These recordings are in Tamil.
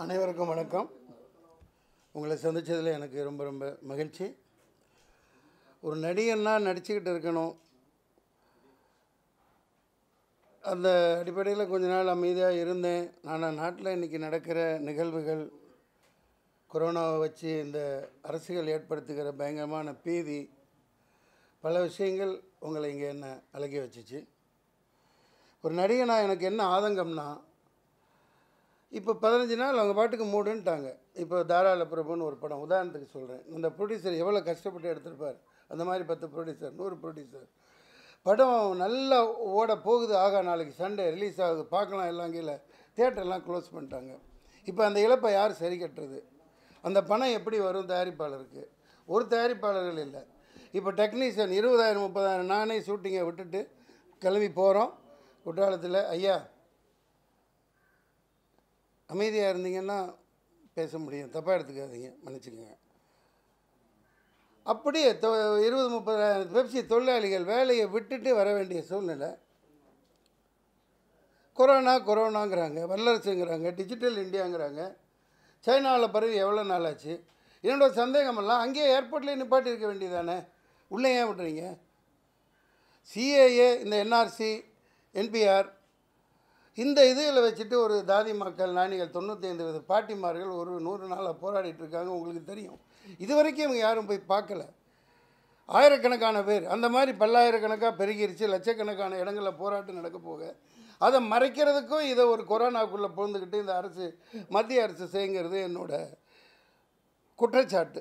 அனைவருக்கும் வணக்கம் உங்களை சந்திச்சதில் எனக்கு ரொம்ப ரொம்ப மகிழ்ச்சி ஒரு நடிகன்னா நடிச்சுக்கிட்டு இருக்கணும் அந்த அடிப்படையில் கொஞ்ச நாள் அமைதியாக இருந்தேன் ஆனால் நாட்டில் இன்றைக்கி நடக்கிற நிகழ்வுகள் கொரோனாவை வச்சு இந்த அரசுகள் ஏற்படுத்துகிற பயங்கரமான பீதி பல விஷயங்கள் உங்களை இங்கே என்ன அழகி வச்சுச்சு ஒரு நடிகனா எனக்கு என்ன ஆதங்கம்னா இப்போ பதினஞ்சு நாள் அவங்க பாட்டுக்கு மூடுன்ட்டாங்க இப்போ தாராள பிரபுன்னு ஒரு படம் உதாரணத்துக்கு சொல்கிறேன் இந்த ப்ரொடியூசர் எவ்வளோ கஷ்டப்பட்டு எடுத்திருப்பார் அந்த மாதிரி பத்து ப்ரொடியூசர் நூறு ப்ரொடியூசர் படம் நல்லா ஓட போகுது ஆகா நாளைக்கு சண்டே ரிலீஸ் ஆகுது பார்க்கலாம் எல்லாம் கீழே தேட்டர்லாம் க்ளோஸ் பண்ணிட்டாங்க இப்போ அந்த இழப்பை யார் சரி கட்டுறது அந்த பணம் எப்படி வரும் தயாரிப்பாளருக்கு ஒரு தயாரிப்பாளர்கள் இல்லை இப்போ டெக்னீஷியன் இருபதாயிரம் முப்பதாயிரம் நானே ஷூட்டிங்கை விட்டுட்டு கிளம்பி போகிறோம் குற்றாலத்தில் ஐயா அமைதியாக இருந்தீங்கன்னா பேச முடியும் தப்பாக எடுத்துக்காதீங்க மன்னிச்சுக்கோங்க அப்படியே தொ இருபது முப்பதாயிரம் பெப்சி தொழிலாளிகள் வேலையை விட்டுட்டு வர வேண்டிய சூழ்நிலை கொரோனா கொரோனாங்கிறாங்க வல்லரசுங்கிறாங்க டிஜிட்டல் இந்தியாங்கிறாங்க சைனாவில் பரவி எவ்வளோ நாள் ஆச்சு என்னோட சந்தேகமெல்லாம் அங்கேயே ஏர்போர்ட்லேயே நிப்பாட்டி இருக்க வேண்டியதானே உள்ளே ஏன் விட்றீங்க சிஏஏ இந்த என்ஆர்சி என்பிஆர் இந்த இதில் வச்சுட்டு ஒரு தாதி மக்கள் நாணிகள் தொண்ணூற்றி ஐந்து வித பாட்டிமார்கள் ஒரு நூறு நாளாக போராடிட்டு இருக்காங்க உங்களுக்கு தெரியும் இது வரைக்கும் இவங்க யாரும் போய் பார்க்கல ஆயிரக்கணக்கான பேர் அந்த மாதிரி பல்லாயிரக்கணக்காக பெருகிருச்சு லட்சக்கணக்கான இடங்களில் போராட்டம் நடக்க போக அதை மறைக்கிறதுக்கும் இதை ஒரு கொரோனாக்குள்ளே புகுந்துக்கிட்டு இந்த அரசு மத்திய அரசு செய்யுங்கிறது என்னோட குற்றச்சாட்டு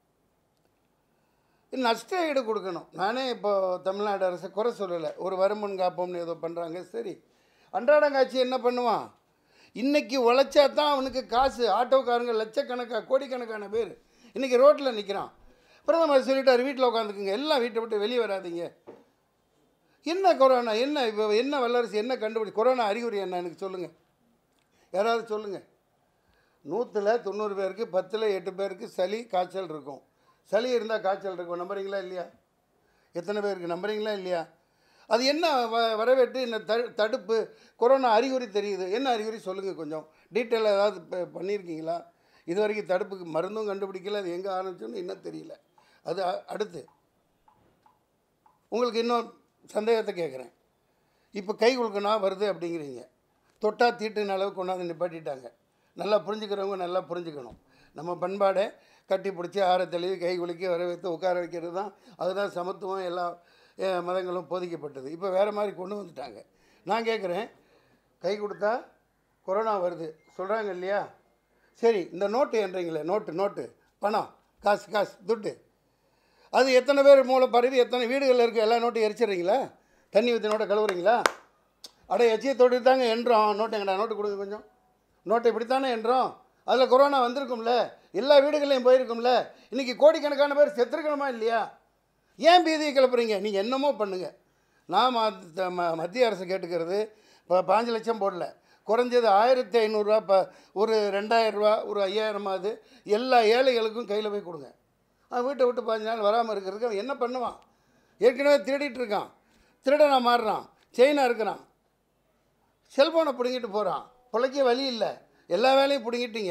நஷ்ட ஈடு கொடுக்கணும் நானே இப்போ தமிழ்நாடு அரசு குறை சொல்லலை ஒரு வருமுன் காப்போம்னு ஏதோ பண்ணுறாங்க சரி அன்றாடங்காட்சி என்ன பண்ணுவான் இன்னைக்கு உழைச்சா தான் அவனுக்கு காசு ஆட்டோக்காரங்க லட்சக்கணக்காக கோடிக்கணக்கான பேர் இன்றைக்கி ரோட்டில் நிற்கிறான் பிரதமர் சொல்லிட்டார் வீட்டில் உட்காந்துக்குங்க எல்லாம் வீட்டை விட்டு வெளியே வராதீங்க என்ன கொரோனா என்ன இப்போ என்ன வல்லரசு என்ன கண்டுபிடி கொரோனா அறிகுறி என்ன எனக்கு சொல்லுங்கள் யாராவது சொல்லுங்கள் நூற்றில் தொண்ணூறு பேருக்கு பத்தில் எட்டு பேருக்கு சளி காய்ச்சல் இருக்கும் சளி இருந்தால் காய்ச்சல் இருக்கும் நம்புறீங்களா இல்லையா எத்தனை பேருக்கு நம்புறீங்களா இல்லையா அது என்ன வ வரவேற்று இந்த த தடுப்பு கொரோனா அறிகுறி தெரியுது என்ன அறிகுறி சொல்லுங்கள் கொஞ்சம் டீட்டெயிலாக ஏதாவது ப- பண்ணியிருக்கீங்களா இது வரைக்கும் தடுப்புக்கு மருந்தும் கண்டுபிடிக்கல அது எங்கே ஆரம்பிச்சோன்னு இன்னும் தெரியல அது அ- அடுத்து உங்களுக்கு இன்னும் சந்தேகத்தை கேட்குறேன் இப்போ கை குலுக்குனா வருது அப்படிங்கிறீங்க தொட்டா தீட்டுன அளவுக்கு கொண்டாந்து நிப்பாட்டிட்டாங்க நல்லா புரிஞ்சுக்கிறவங்க நல்லா புரிஞ்சுக்கணும் நம்ம பண்பாடை கட்டி பிடிச்சி ஆற தெளிவு கை குலுக்கி வர வைத்து உட்கார வைக்கிறது தான் அதுதான் சமத்துவம் எல்லா அஹ், மதங்களும் போதிக்கப்பட்டது இப்போ வேறு மாதிரி கொண்டு வந்துட்டாங்க நான் கேட்குறேன் கை கொடுத்தா கொரோனா வருது சொல்கிறாங்க இல்லையா சரி இந்த நோட்டு என்றீங்களே நோட்டு நோட்டு பணம் காசு காசு துட்டு அது எத்தனை பேர் மூலம் பரவி எத்தனை வீடுகளில் இருக்க எல்லா நோட்டையும் எரிச்சிடுறீங்களா தண்ணி ஊற்றி நோட்டை கழுவுறீங்களா அட எச்சியை தொட்டு தாங்க என்றோம் நோட்டு எங்கடா நோட்டு கொடுங்க கொஞ்சம் நோட்டை இப்படித்தானே என்றோம் அதில் கொரோனா வந்திருக்கும்ல எல்லா வீடுகளையும் போயிருக்கும்ல இன்றைக்கி கோடிக்கணக்கான பேர் செத்துருக்கணுமா இல்லையா ஏன் பீதியை கிளப்புறீங்க நீங்கள் என்னமோ பண்ணுங்கள் நான் ம- ம- மத்திய அரசு கேட்டுக்கிறது இப்போ பாஞ்சு லட்சம் போடல குறைஞ்சது ஆயிரத்தி ஐநூறுரூவா இப்போ ஒரு ரெண்டாயிரரூவா ஒரு ஐயாயிரமாவது எல்லா ஏழைகளுக்கும் கையில் போய் கொடுங்க அவன் வீட்டை விட்டு பாஞ்சு நாள் வராமல் இருக்கிறதுக்கு அவன் என்ன பண்ணுவான் ஏற்கனவே திருடிட்டு இருக்கான் திருடனா மாறுறான் செயினாக இருக்கிறான் செல்ஃபோனை பிடுங்கிட்டு போகிறான் பிழைக்க வழி இல்லை எல்லா வேலையும் பிடுங்கிட்டீங்க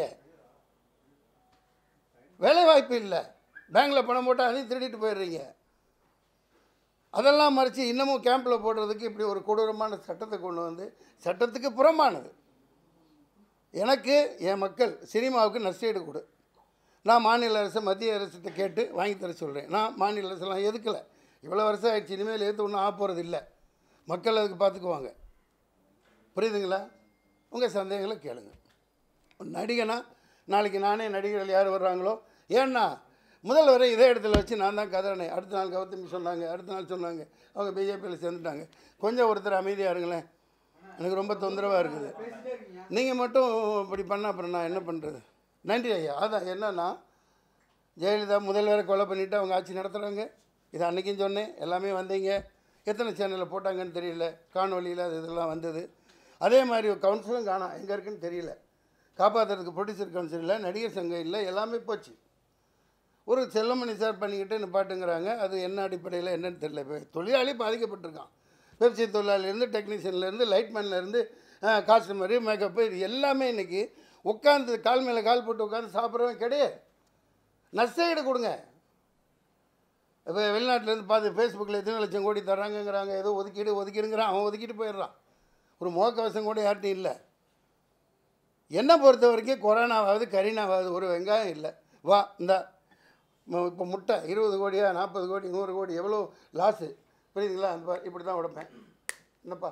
வேலை வாய்ப்பு இல்லை பேங்க்கில் பணம் போட்டால் அதையும் திருடிட்டு போயிடுறீங்க அதெல்லாம் மறைச்சு இன்னமும் கேம்பில் போடுறதுக்கு இப்படி ஒரு கொடூரமான சட்டத்தை கொண்டு வந்து சட்டத்துக்கு புறம்பானது எனக்கு என் மக்கள் சினிமாவுக்கு நஷ்டீடு கொடு நான் மாநில அரசு மத்திய அரசுகிட்ட கேட்டு வாங்கி தர சொல்கிறேன் நான் மாநில அரசுலாம் எதுக்கலை இவ்வளோ வருஷம் ஆயிடுச்சு இனிமேல் எதுவும் ஒன்றும் ஆக போகிறது இல்லை மக்கள் அதுக்கு பார்த்துக்குவாங்க புரியுதுங்களா உங்கள் சந்தேகங்களை கேளுங்க ஒரு நடிகனா நாளைக்கு நானே நடிகர்கள் யார் வர்றாங்களோ ஏன்னா முதல் வரை இதே இடத்துல வச்சு நான் தான் கதறினேன் அடுத்த நாள் கௌதமி சொன்னாங்க அடுத்த நாள் சொன்னாங்க அவங்க பிஜேபியில் சேர்ந்துட்டாங்க கொஞ்சம் ஒருத்தர் அமைதியாக இருங்களேன் எனக்கு ரொம்ப தொந்தரவாக இருக்குது நீங்கள் மட்டும் இப்படி பண்ண அப்புறம் நான் என்ன பண்ணுறது நன்றி ஐயா அதான் என்னன்னா ஜெயலலிதா முதல்வரை கொலை பண்ணிவிட்டு அவங்க ஆட்சி நடத்துகிறாங்க இது அன்றைக்கும் சொன்னேன் எல்லாமே வந்தீங்க எத்தனை சேனலில் போட்டாங்கன்னு தெரியல காணொலியில் அது இதெல்லாம் வந்தது அதே மாதிரி கவுன்சிலும் காணோம் எங்கே இருக்குன்னு தெரியல காப்பாற்றுறதுக்கு ப்ரொடியூசர் கவுன்சில் இல்லை நடிகர் சங்கம் இல்லை எல்லாமே போச்சு ஒரு செல்லமணி சார் பண்ணிக்கிட்டு நிப்பாட்டுங்கிறாங்க அது என்ன அடிப்படையில் என்னன்னு தெரியல இப்போ தொழிலாளி பாதிக்கப்பட்டிருக்கான் வெப்சைட் தொழிலாளிலேருந்து டெக்னீஷியன்லேருந்து லைட்மேன்லேருந்து காஸ்டமரு மேக்கப்பு இது எல்லாமே இன்றைக்கி உட்காந்து கால் மேலே கால் போட்டு உட்காந்து சாப்பிட்றவன் கிடையாது நஷ்டஈடு கொடுங்க இப்போ வெளிநாட்டிலேருந்து பார்த்து ஃபேஸ்புக்கில் எத்தனை லட்சம் கோடி தராங்கங்கிறாங்க ஏதோ ஒதுக்கீடு ஒதுக்கீடுங்கிறான் அவன் ஒதுக்கிட்டு போயிடுறான் ஒரு முகக்கவசம் கூட யார்ட்டும் இல்லை என்னை பொறுத்த வரைக்கும் கொரோனாவாவது கரீனாவாவது ஒரு வெங்காயம் இல்லை வா இந்த இப்போ முட்டை இருபது கோடியா நாற்பது கோடி நூறு கோடி எவ்வளோ லாஸு புரியுதுங்களா அந்த பாரு, இப்படி தான் உடைப்பேன் என்னப்பா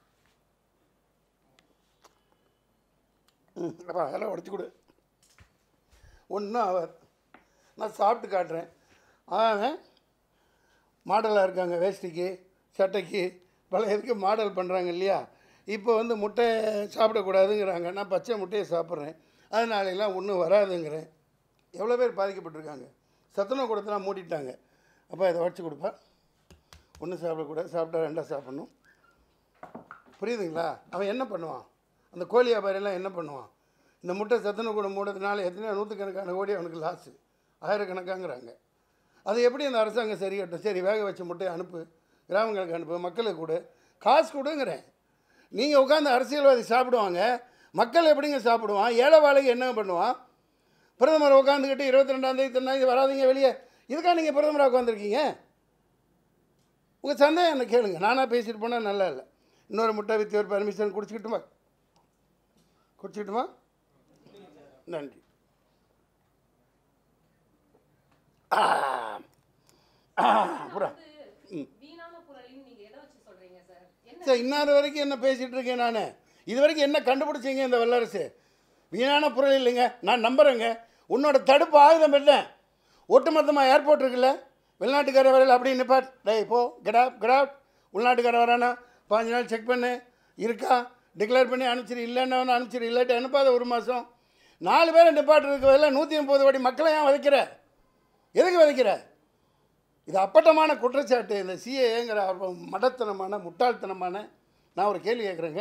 ம் அப்பா அதெல்லாம் உடச்சி கொடு ஒன்றும் ஆகாது நான் சாப்பிட்டு காட்டுறேன் அவன் மாடலாக இருக்காங்க வேஷ்டிக்கு சட்டைக்கு பழையதுக்கு மாடல் பண்ணுறாங்க இல்லையா இப்போ வந்து முட்டை சாப்பிடக்கூடாதுங்கிறாங்க நான் பச்சை முட்டையை சாப்பிட்றேன் அதனாலெல்லாம் ஒன்றும் வராதுங்கிறேன் எவ்வளோ பேர் பாதிக்கப்பட்டிருக்காங்க சத்துணவு கூடத்தெல்லாம் மூடிட்டாங்க அப்போ இதை உடச்சி கொடுப்பா ஒன்றும் சாப்பிடக்கூடாது சாப்பிட்டா ரெண்டாக சாப்பிட்ணும் புரியுதுங்களா அவன் என்ன பண்ணுவான் அந்த கோழி வியாபாரியெல்லாம் என்ன பண்ணுவான் இந்த முட்டை சத்துணவு கூட மூடதுனால எத்தனையோ நூற்றுக்கணக்கான கோடி அவனுக்கு லாஸு ஆயிரக்கணக்காங்கிறாங்க அது எப்படி அந்த அரசாங்கம் சரி கட்டும் சரி வேக வச்ச முட்டையை அனுப்பு கிராமங்களுக்கு அனுப்பு மக்களுக்கு கொடு காசு கொடுங்கிறேன் நீங்கள் உட்காந்து அரசியல்வாதி சாப்பிடுவாங்க மக்கள் எப்படிங்க சாப்பிடுவான் ஏழை வாழைக்கு என்ன பண்ணுவான் பிரதமர் உட்காந்துக்கிட்டு இருபத்தி ரெண்டாந்தேதி தென்னாந்தேதி வராதீங்க வெளியே இதுக்காக நீங்கள் பிரதமராக உட்காந்துருக்கீங்க உங்கள் சந்தேகம் என்ன கேளுங்க நானாக பேசிட்டு போனால் நல்லா இல்லை இன்னொரு முட்டை வித் ஒரு பர்மிஷன் குடிச்சிக்கிட்டுமா குடிச்சிக்கிட்டுமா நன்றி ஆ ஆ புறா வீணான குரலின்னு நீங்க எதை வச்சு சொல்றீங்க சார் என்ன சார் இன்னார் வரைக்கும் என்ன பேசிகிட்டு இருக்கேன் நான் இது வரைக்கும் என்ன கண்டுபிடிச்சீங்க இந்த வல்லரசு வீணான பொருள் இல்லைங்க நான் நம்புகிறேங்க உன்னோட தடுப்பு ஆயுதம் பெற்றேன் ஒட்டுமொத்தமாக ஏர்போர்ட் இருக்குல்ல வெளிநாட்டுக்கார வரையில் அப்படி நிப்பாட் டேய் போ கெடாப் கெடாப் உள்நாட்டுக்கார வரானா பாஞ்சு நாள் செக் பண்ணு இருக்கா டிக்ளேர் பண்ணி அனுப்பிச்சிரு இல்லைன்னா அனுப்பிச்சிரு இல்லாட்டி அனுப்பாத ஒரு மாதம் நாலு பேரை நிப்பாட்டுறதுக்கு பதிலாக நூற்றி முப்பது கோடி மக்களை ஏன் விதைக்கிற எதுக்கு விதைக்கிற இது அப்பட்டமான குற்றச்சாட்டு இந்த சிஏங்கிற மடத்தனமான முட்டாள்தனமான நான் ஒரு கேள்வி கேட்குறேங்க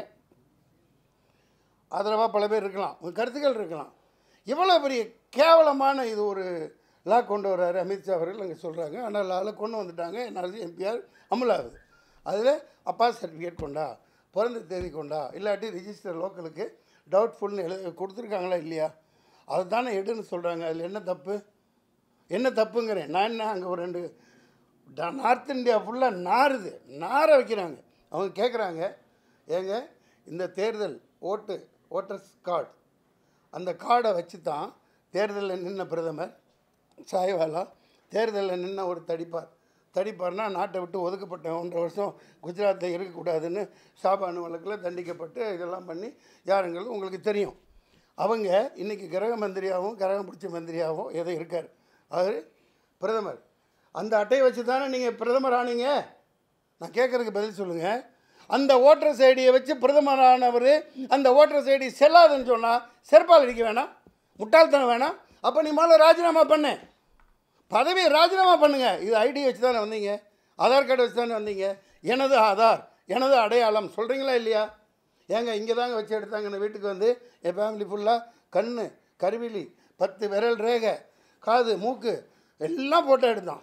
ஆதரவாக பல பேர் இருக்கலாம் உங்கள் கருத்துக்கள் இருக்கலாம் இவ்வளோ பெரிய கேவலமான இது ஒரு லா கொண்டு வர்றாரு அமித்ஷா அவர்கள் அங்கே சொல்கிறாங்க ஆனால் லாவில் கொண்டு வந்துட்டாங்க என்ஆர்சி எம்பிஆர் அமலாகுது அதில் அப்பா சர்டிஃபிகேட் கொண்டா பிறந்த தேதி கொண்டா இல்லாட்டி ரிஜிஸ்டர் லோக்கலுக்கு டவுட்ஃபுல்னு எழுத கொடுத்துருக்காங்களா இல்லையா அதை தானே எடுன்னு சொல்கிறாங்க அதில் என்ன தப்பு என்ன தப்புங்கிறேன் நான் என்ன அங்கே ஒரு ரெண்டு ட- நார்த் இந்தியா ஃபுல்லாக நாறுது நார வைக்கிறாங்க அவங்க கேட்குறாங்க ஏங்க இந்த தேர்தல் ஓட்டு ஓட்டர்ஸ் கார்டு அந்த கார்டை வச்சு தான் தேர்தலில் நின்ன பிரதமர் சாய்வாலா தேர்தலில் நின்ன ஒரு தடிப்பார் தடிப்பார்னா நாட்டை விட்டு ஒதுக்கப்பட்ட ஒன்றரை வருஷம் குஜராத்தில் இருக்கக்கூடாதுன்னு சாபானு வழக்கில் தண்டிக்கப்பட்டு இதெல்லாம் பண்ணி யாருங்கிறது உங்களுக்கு தெரியும் அவங்க இன்றைக்கி கிரக மந்திரியாகவும் கிரகம் பிடிச்ச மந்திரியாகவும் ஏதோ இருக்கார் அவர் பிரதமர் அந்த அட்டையை வச்சு தானே நீங்கள் பிரதமர் ஆனீங்க நான் கேட்குறதுக்கு பதில் சொல்லுங்கள் அந்த ஓட்டர்ஸ் ஐடியை வச்சு பிரதமரானவர் அந்த ஓட்டர்ஸ் ஐடி செல்லாதுன்னு சொன்னால் செருப்பால் அடிக்க வேணாம் முட்டாள்தனம் வேணாம் அப்போ நீ முதல்ல ராஜினாமா பண்ணு பதவியை ராஜினாமா பண்ணுங்க இது ஐடி வச்சு தானே வந்தீங்க ஆதார் கார்டு வச்சு தானே வந்தீங்க எனது ஆதார் எனது அடையாளம் சொல்கிறீங்களா இல்லையா ஏங்க இங்கே தாங்க வச்சு எடுத்தாங்க இந்த வீட்டுக்கு வந்து என் ஃபேமிலி ஃபுல்லாக கண் கருவிழி பத்து விரல் ரேகை காது மூக்கு எல்லாம் போட்டோ எடுத்தான்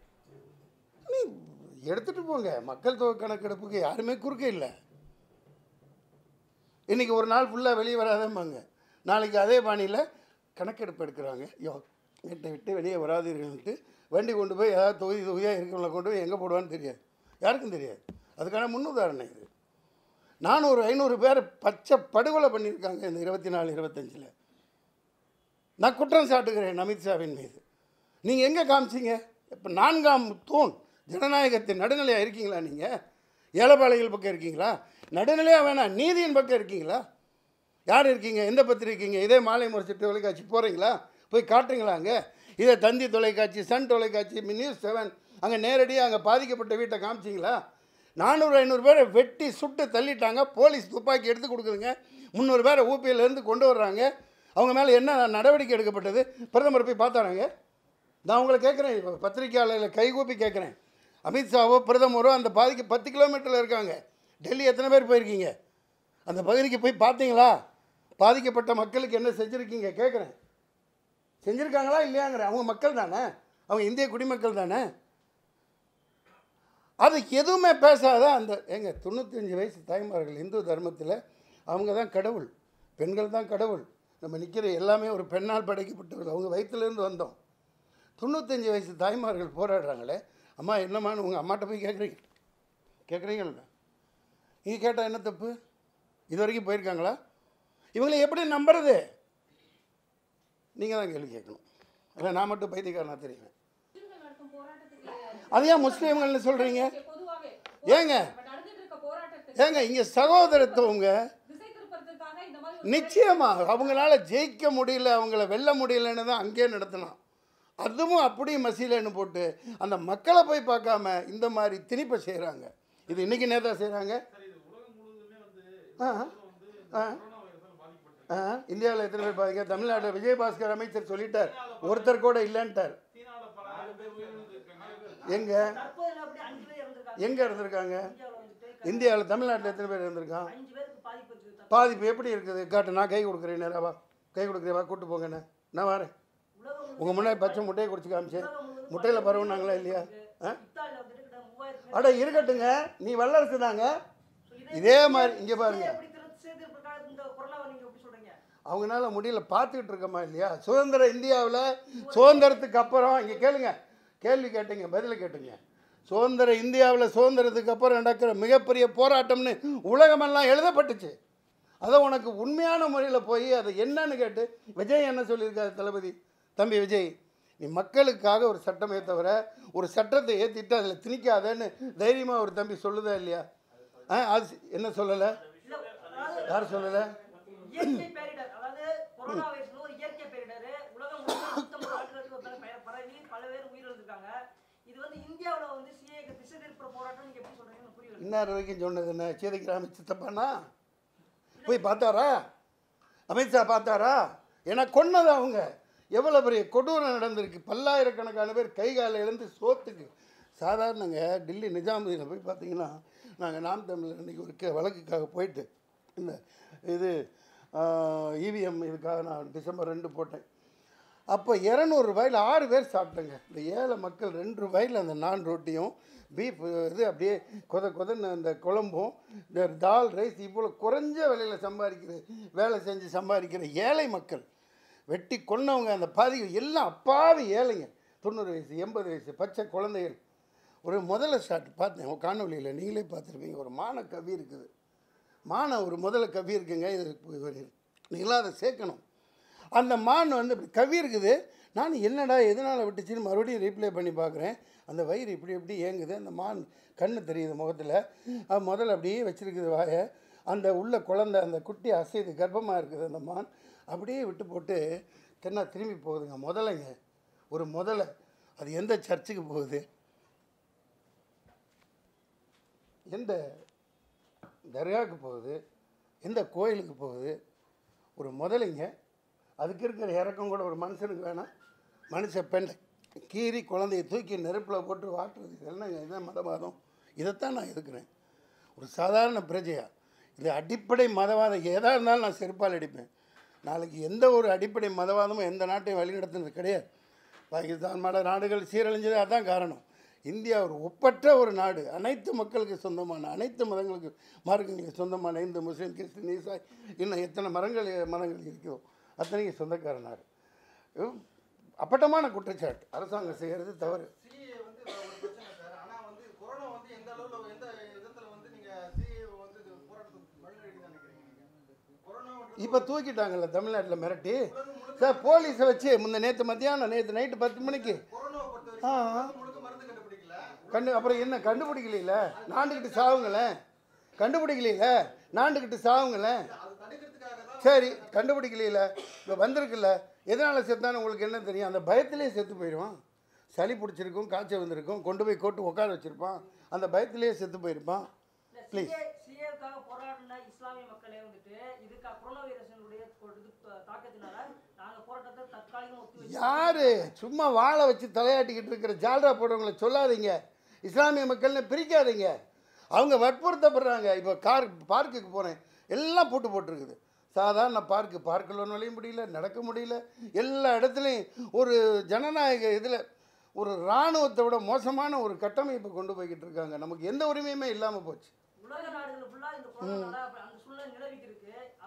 நீ எடுத்துகிட்டு போங்க மக்கள் தொகை கணக்கெடுப்புக்கு யாருமே குறுக்க இல்லை இன்றைக்கி ஒரு நாள் ஃபுல்லாக வெளியே வராதம்பாங்க நாளைக்கு அதே பாணியில் கணக்கெடுப்பு எடுக்கிறாங்க யோ வீட்டை விட்டு வெளியே வராதீர்கள்ட்டு வண்டி கொண்டு போய் ஏதாவது தொகுதி தொகுதியாக இருக்கிறவங்கள கொண்டு போய் எங்கே போடுவான்னு தெரியாது யாருக்கும் தெரியாது அதுக்கான முன்னுதாரணம் இது நானூறு ஐநூறு பேர் பச்சை படுகொலை பண்ணியிருக்காங்க இந்த இருபத்தி நாலு இருபத்தஞ்சில் நான் குற்றம் சாட்டுகிறேன் அமித்ஷாவின் மீது நீங்கள் எங்கே காமிச்சீங்க இப்போ நான்காம் தூண் ஜனநாயகத்தின் நடுநிலையாக இருக்கீங்களா நீங்கள் ஏழைப்பாளைகள் பக்கம் இருக்கீங்களா நடுநிலையாக வேணாம் நீதியின் பக்கம் இருக்கீங்களா யார் இருக்கீங்க எந்த பத்திரிக்கை இருக்கீங்க இதே மாலை முரசு தொலைக்காட்சி போகிறீங்களா போய் காட்டுறீங்களா அங்கே இதே தந்தி தொலைக்காட்சி சன் தொலைக்காட்சி நியூஸ் செவன் அங்கே நேரடியாக அங்கே பாதிக்கப்பட்ட வீட்டை காமிச்சிங்களா நானூறு ஐநூறு பேரை வெட்டி சுட்டு தள்ளிட்டாங்க போலீஸ் துப்பாக்கி எடுத்து கொடுக்குதுங்க முந்நூறு பேரை ஊபியிலேருந்து கொண்டு வர்றாங்க அவங்க மேலே என்ன நடவடிக்கை எடுக்கப்பட்டது பிரதமர் போய் பார்த்தாராங்க நான் உங்களை கேட்குறேன் இப்போ பத்திரிக்கையாளர்களை கைகூப்பி கேட்குறேன் அமித்ஷாவோ பிரதமரோ அந்த பாதிக்கு பத்து கிலோமீட்டரில் இருக்காங்க டெல்லி எத்தனை பேர் போயிருக்கீங்க அந்த பகுதிக்கு போய் பார்த்தீங்களா பாதிக்கப்பட்ட மக்களுக்கு என்ன செஞ்சுருக்கீங்க கேட்குறேன் செஞ்சுருக்காங்களா இல்லையாங்கிற அவங்க மக்கள் தானே அவங்க இந்திய குடிமக்கள் தானே அது எதுவுமே பேசாத அந்த ஏங்க தொண்ணூத்தஞ்சு வயசு தாய்மார்கள் இந்து தர்மத்தில் அவங்க தான் கடவுள் பெண்கள் தான் கடவுள் நம்ம நிற்கிற எல்லாமே ஒரு பெண்ணால் படைக்கப்பட்டவர்கள் அவங்க வயிற்றுலேருந்து வந்தோம் தொண்ணூத்தஞ்சு வயசு தாய்மார்கள் போராடுறாங்களே அம்மா என்னம்மான்னு உங்கள் அம்மாட்ட போய் கேட்குறீங்க கேட்குறீங்களா நீங்கள் கேட்டால் என்ன தப்பு இது வரைக்கும் போயிருக்காங்களா இவங்களை எப்படி நம்புறது நீங்கள் தான் கேள்வி கேட்கணும் இல்லை நான் மட்டும் பைத்தியக்காரனா தெரியுங்க முஸ்லிம்கள் நடத்தும் போராட்டத்துக்கு அது ஏன் முஸ்லீம்கள்னு சொல்கிறீங்க பொதுவாவே ஏங்க இப்ப நடந்துட்டு இருக்க போராட்டத்துக்கு ஏங்க இங்கே சகோதரத்துவங்க திசை திருப்பறதுக்காக இந்த மாதிரி ஒரு நிச்சயமா அவங்களால ஜெயிக்க முடியல அவங்கள வெல்ல முடியலன்னு தான் அங்கேயே நடத்தினான் அதுவும் அப்படியே மசீலன்னு போட்டு அந்த மக்களை போய் பார்க்காம இந்த மாதிரி திணிப்பை செய்கிறாங்க இது இன்னைக்கு நேதா செய்கிறாங்க இந்தியாவில் எத்தனை பேர் பாருங்க தமிழ்நாட்டில் விஜயபாஸ்கர் அமைச்சர் சொல்லிட்டார் ஒருத்தர் கூட இல்லைன்ட்டார் எங்க தற்போது அப்படி அஞ்சு பேர் இறந்திருக்காங்க எங்க இருந்திருக்காங்க இந்தியாவில் வந்துட்டு இந்தியாவில் தமிழ்நாட்டில் எத்தனை பேர் இருந்திருக்கான் அஞ்சு பேருக்கு பாதிப்பு இருக்குது பாதிப்பு எப்படி இருக்குது காட்டு நான் கை கொடுக்குறேன் நேராவா கை கொடுக்குறேன் வா கூட்டு போங்கண்ணே நான் வரேன் உலகம் உங்கள் முன்னாடி பச்சை முட்டையை குடிச்சு காமிச்சேன் முட்டையில் பரவுனாங்களா இல்லையா ஆ இத்தாலியில் வந்துட்டு கிட்ட மூவாயிரத்து அட இருக்கட்டுங்க நீ வல்லரசு தாங்க இதே மாதிரி இங்கே பாருங்க எப்படி திரு- சேர்த்து பிரகாரம் இந்த கொரோனாவை நீங்க எப்படி சொல்றீங்க அவங்களால முடியல பார்த்துக்கிட்டு இருக்கோமா இல்லையா சுதந்திர இந்தியாவில் சுதந்திரத்துக்கு அப்புறம் இங்கே கேளுங்க கேள்வி கேட்டீங்க பதில் கேட்டுங்க சுதந்திர இந்தியாவில் சுதந்திரத்துக்கு அப்புறம் நடக்கிற மிகப்பெரிய போராட்டம்னு உலகமெல்லாம் எழுதப்பட்டுச்சு அதை உனக்கு உண்மையான முறையில் போய் அதை என்னன்னு கேட்டு விஜய் என்ன சொல்லியிருக்காரு தளபதி தம்பி விஜய் நீ மக்களுக்காக ஒரு சட்டமே தவிர ஒரு சட்டத்தை ஏற்றிட்டு அதில் திணிக்காதேன்னு தைரியமாக ஒரு தம்பி சொல்லுதா இல்லையா ஆ அது என்ன சொல்லலை இல்ல அதாவது யார் சொல்லலை இயற்கை பேரிடர் அதாவது கொரோனா வைரஸ் ஒரு இயற்கை பேரிடர் உலகம் முழுக்க நூத்தம்பது நாடுகளுக்கு ஒரு தடவை பர- பரவி பல பேர் உயிரிழந்திருக்காங்க இது வந்து இந்தியாவுல வந்து சிஏக்கு திசை திருப்புற போராட்டம் நீங்க எப்படி சொல்றீங்கன்னு எனக்கு புரியல இன்னார் வரைக்கும் சொன்னது என்ன சேதகிராம சித்தப்பானா போய் பார்த்தாரா அமித்ஷா பார்த்தாரா ஏன்னா கொன்னது அவங்க எவ்வளோ பெரிய கொடூரம் நடந்திருக்கு பல்லாயிரக்கணக்கான பேர் கை காலை இழந்து சோத்துக்கு சாதாரணங்க டெல்லி நிஜாமுதீனில் போய் பார்த்தீங்கன்னா நாங்கள் நாம் தமிழர் அன்றைக்கி ஒரு கே- வழக்குக்காக போயிட்டு இந்த இது இவிஎம் இதுக்காக நான் டிசம்பர் ரெண்டு போட்டேன் அப்போ இரநூறு ரூபாயில் ஆறு பேர் சாப்பிட்டேங்க இந்த ஏழை மக்கள் ரெண்டு ரூபாயில் அந்த நான் ரொட்டியும் பீஃப் இது அப்படியே கொத கொதன்னு அந்த குழம்பும் இந்த தால் ரைஸ் இவ்வளோ குறைஞ்ச விலையில் சம்பாதிக்கிற வேலை செஞ்சு சம்பாதிக்கிற ஏழை மக்கள் வெட்டி கொன்னவங்க அந்த பாதி எல்லாம் அப்பாவி ஏழைங்க தொண்ணூறு வயசு எண்பது வயசு பச்சை குழந்தைகள் ஒரு முதல்ல ஷாட் பார்த்தேன் ஒரு காணொலியில் நீங்களே பார்த்துருப்பீங்க ஒரு மான கவி இருக்குது மான ஒரு முதல்ல கவி இருக்குங்க இது ஒரு நீங்களாம் அதை சேர்க்கணும் அந்த மான் வந்து இப்படி கவி இருக்குது நான் என்னடா எதனால் விட்டுச்சுன்னு மறுபடியும் ரீப்ளே பண்ணி பார்க்குறேன் அந்த வயிறு இப்படி இப்படி ஏங்குது அந்த மான் கண்ணு தெரியுது முகத்தில் அது முதல்ல அப்படியே வச்சிருக்குது வாயை அந்த உள்ள குழந்தை அந்த குட்டி அசைது கர்ப்பமாக இருக்குது அந்த மான் அப்படியே விட்டு போட்டு தென்னா திரும்பி போகுதுங்க முதலைங்க ஒரு முதலை அது எந்த சர்ச்சுக்கு போகுது எந்த தர்காவுக்கு போகுது எந்த கோயிலுக்கு போகுது ஒரு முதலைங்க அதுக்கு இருக்கிற இறக்கம் கூட ஒரு மனுஷனுக்கு வேணாம் மனுஷ பெண்ணை கீறி குழந்தைய தூக்கி நெருப்பில் போட்டு வாட்டுறது இதெல்லாம் இதுதான் மதவாதம் இதைத்தான் நான் எதுக்குறேன் ஒரு சாதாரண பிரஜையா இது அடிப்படை மதவாதம் எதாக இருந்தாலும் நான் செருப்பால் அடிப்பேன் நாளைக்கு எந்த ஒரு அடிப்படை மதவாதமும் எந்த நாட்டையும் வழிநடத்துனது கிடையாது பாகிஸ்தான் மட நாடுகள் சீரழிஞ்சது அதான் காரணம் இந்தியா ஒரு ஒப்பற்ற ஒரு நாடு அனைத்து மக்களுக்கு சொந்தமான அனைத்து மதங்களுக்கு மார்க்கங்களுக்கு சொந்தமான இந்து முஸ்லீம் கிறிஸ்டின் ஈசாய் இன்னும் எத்தனை மரங்கள் மதங்கள் இருக்குதோ அத்தனைக்கு சொந்தக்கார நாடு இது அப்பட்டமான குற்றச்சாட்டு அரசாங்கம் செய்கிறது தவறு சிஏ வந்து ஒரு பிரச்சனை சார் ஆனா வந்து கொரோனா வந்து எந்த அளவுல எந்த விதத்துல வந்து நீங்க சிஏ வந்து இது போராட்டத்துக்கு வழிநடத்தி நினைக்கிறீங்க நீங்க கொரோனா இப்போ தூக்கிட்டாங்கல்ல தமிழ்நாட்டில் மிரட்டி சார் போலீஸை வச்சு முந்த நேற்று மத்தியானம் நேற்று நைட்டு பத்து மணிக்கு கொரோனாவை பொறுத்த ஆ வரைக்கும் உலகம் முழுக்க மருந்து கண்டுபிடிக்கல கண்டு அப்புறம் என்ன கண்டுபிடிக்கலையில நாண்டுக்கிட்டு சாவுங்களேன் கண்டுபிடிக்கலையில நாண்டுக்கிட்டு சாவுங்களேன் அது தடுக்கிறதுக்காக தான் சரி கண்டுபிடிக்கலையில இப்போ வந்திருக்குல்ல எதனால் செத்தான்னு உங்களுக்கு என்ன தெரியும் அந்த பயத்திலே செத்து போயிடுவான் சளி பிடிச்சிருக்கும் காய்ச்சல் வந்திருக்கும் கொண்டு போய் கோட்டு உட்கார வச்சுருப்பான் அந்த பயத்திலேயே செத்து போயிருப்பான் Please. சிஏவுக்காக போராடின இஸ்லாமிய மக்களே வந்துட்டு இதுக்கு கொரோனா வைரஸினுடைய ஒரு இது த- தாக்கத்தினால நாங்க போராட்டத்தை தற்காலிகமா ஒத்தி வச்சு யாரு சும்மா வாழை வச்சு தலையாட்டிக்கிட்டு இருக்கிற ஜால்ரா போடுறவங்களை சொல்லாதீங்க இஸ்லாமிய மக்கள்னு பிரிக்காதீங்க அவங்க வற்புறுத்தப்படுறாங்க இப்போ கார் பார்க்குக்கு போகிறேன் எல்லாம் பூட்டு போட்டிருக்குது சாதாரண பார்க்கு பார்க்கில் நுழைய முடியல நடக்க முடியல எல்லா இடத்துலையும் ஒரு ஜனநாயக இதில் ஒரு இராணுவத்தை விட மோசமான ஒரு கட்டமைப்பை கொண்டு போய்கிட்டு இருக்காங்க நமக்கு எந்த உரிமையுமே இல்லாமல் போச்சு உலக நாடுகள் ஃபுல்லா இந்த கொரோனால அப்ப அந்த சூழ்நிலை நிலவிக்கு இருக்கு அதனால தான்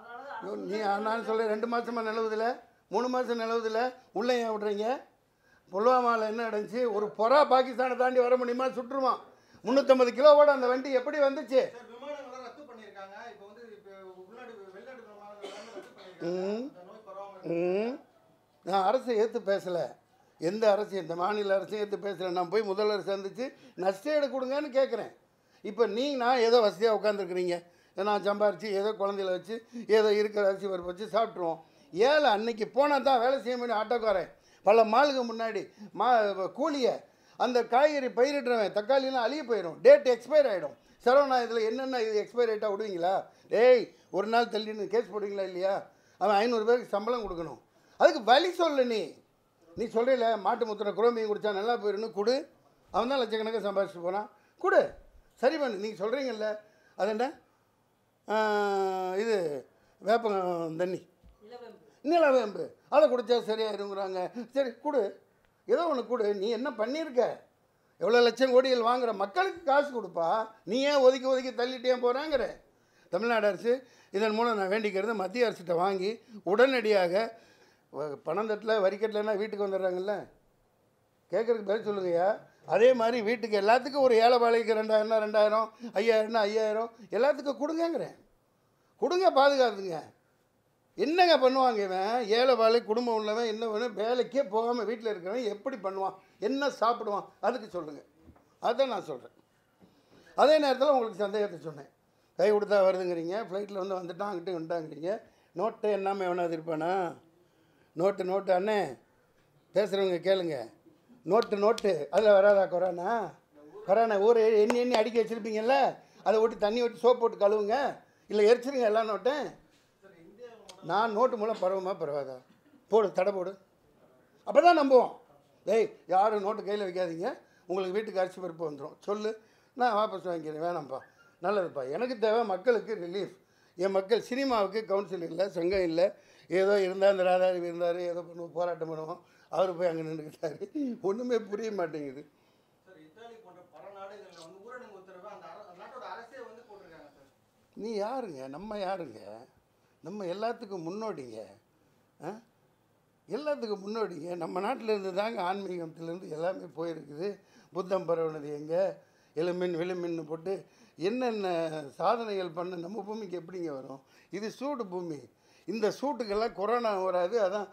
ஐயோ, நீ நான் சொல்ல ரெண்டு மாசமா நிலவுதில்ல மூணு மாதம் நிலவுதில்ல உள்ளே ஏன் விடுறீங்க புல்வாமாவில் என்ன நடந்துச்சு ஒரு பொறா பாகிஸ்தானை தாண்டி வர முடியுமா சுற்றுவான் முந்நூற்றம்பது கிலோவோட அந்த வண்டி எப்படி வந்துச்சு சார் விமானங்களை ரத்து பண்ணியிருக்காங்க இப்போ வந்து இப்போ உள்நாடு வெளிநாடு விமானங்கள் எல்லாமே ரத்து பண்ணியிருக்காங்க ம். இந்த நோய் பரவாமல் ம். நான் அரசை ஏற்று பேசலை எந்த அரசு இந்த மாநில அரசையும் ஏற்று பேசலை நான் போய் முதல்வர் சந்தித்து நஷ்டஈடு கொடுங்கன்னு கேட்குறேன் இப்போ நீ நான் ஏதோ வசதியாக உட்காந்துருக்குறீங்க நான் சம்பாரித்து ஏதோ குழந்தையில வச்சு ஏதோ இருக்கிற அரிசி பருப்பு வச்சு சாப்பிட்ருவோம் ஏழை அன்னைக்கு போனால் தான் வேலை செய்ய முடியும் ஆட்டோக்காரன் பல மாலுக்கு முன்னாடி மா கூலியை அந்த காய்கறி பயிரிடுறவன் தக்காளிலாம் அழிய போயிடும் டேட் எக்ஸ்பயர் ஆகிடும் சரவணா இதில் என்னென்ன இது எக்ஸ்பயர் ஆகிட்டா விடுவீங்களா டேய் ஒரு நாள் தள்ளின்னு கேஸ் போடுவீங்களா இல்லையா அவன் ஐநூறு பேருக்கு சம்பளம் கொடுக்கணும் அதுக்கு வழி சொல்லு நீ நீ சொல்கிறீல மாட்டு முத்திர குரோமியம் குடித்தா நல்லா போயிடணும் கொடு அவன் தான் லட்சக்கணக்காக சம்பாதிச்சுட்டு போனான் கொடு சரி பண்ணு நீங்கள் சொல்கிறீங்கல்ல அது என்ன ஆஹ், இது வேப்பம் தண்ணி இளவெம்பு நிலவேம்பு அதை குடித்தா சரியாயிருங்கிறாங்க சரி கொடு ஏதோ ஒன்று கொடு நீ என்ன பண்ணியிருக்க எவ்வளோ லட்சம் கோடிகள் வாங்குற மக்களுக்கு காசு கொடுப்பா நீ ஏன் ஒதுக்கி ஒதுக்கி தள்ளிட்டே போகிறாங்கிற தமிழ்நாடு அரசு இதன் மூலம் நான் வேண்டிக்கிறது மத்திய அரசிட்ட வாங்கி உடனடியாக வ- பணம் தட்டில் வரிக்கட்டலைன்னா வீட்டுக்கு வந்துடுறாங்கல்ல கேட்குறதுக்கு பதில் சொல்லுங்கய்யா அதே மாதிரி வீட்டுக்கு எல்லாத்துக்கும் ஒரு ஏழை வாழைக்கு ரெண்டாயிரம்னா ரெண்டாயிரம் ஐயாயிரம்னா ஐயாயிரம் எல்லாத்துக்கும் கொடுங்கங்கிறேன் கொடுங்க பாதுகாத்துங்க என்னங்க பண்ணுவாங்க இவன் ஏழை வாழை குடும்பம் உள்ளவன் என்ன வேணும் வேலைக்கே போகாமல் வீட்டில் இருக்கிறவன் எப்படி பண்ணுவான் என்ன சாப்பிடுவான் அதுக்கு சொல்லுங்கள் அதான் நான் சொல்கிறேன் அதே நேரத்தில் உங்களுக்கு சந்தேகத்தை சொன்னேன் கை கொடுத்தா வருதுங்கிறீங்க ஃப்ளைட்டில் வந்து வந்துட்டான் அங்கிட்டு வந்துட்டாங்கிறீங்க நோட்டு என்னாமல் எவனாவது இருப்பானா நோட்டு நோட்டு அண்ணே பேசுகிறவங்க கேளுங்க நோட்டு நோட்டு அதில் வராதா கொரோனா கொரோனா ஊரை எண்ணி எண்ணி அடிக்க வச்சுருப்பீங்கல்ல அதை ஊட்டி தண்ணி ஊற்றி சோப் போட்டு கழுவுங்க இல்லை எரிச்சிருங்க எல்லா நோட்டும் நான் நோட்டு மூலம் பரவுமா பரவாதா போடு தடை போடு அப்போ தான் நம்புவோம் டேய் யாரும் நோட்டு கையில் வைக்காதீங்க உங்களுக்கு வீட்டுக்கு அரிசி பருப்பு வந்துடும் சொல்லு நான் வாபஸ் வாங்கிக்கிறேன் வேணாம்ப்பா நல்லதுப்பா எனக்கு தேவை மக்களுக்கு ரிலீஃப் என் மக்கள் சினிமாவுக்கு கவுன்சில் இல்லை சங்கம் இல்லை ஏதோ இருந்தால் இந்த ராதாரவி இருந்தார் ஏதோ பண்ணுவோம் போராட்டம் பண்ணுவோம் அவர் போய் அங்கே நின்றுக்கிட்டாரு ஒன்றுமே புரிய மாட்டேங்குது சார் இத்தாலி போன்ற பல நாடுகளில் வந்து ஊரடங்கு உத்தரவு அந்த அர- அந்த நாட்டோட அரசே வந்து போட்டிருக்காங்க சார் நீ யாருங்க நம்ம யாருங்க நம்ம எல்லாத்துக்கும் முன்னோடிங்க ஆ எல்லாத்துக்கும் முன்னோடிங்க நம்ம நாட்டில் இருந்து தாங்க ஆன்மீகத்திலேருந்து எல்லாமே போயிருக்குது புத்தம் பரவுனது எங்கே எலுமின் விழுமின்னு போட்டு என்னென்ன சாதனைகள் பண்ண நம்ம பூமிக்கு எப்படிங்க வரும் இது சூடு பூமி இந்த சூட்டுக்கெல்லாம் கொரோனா வராது அதான்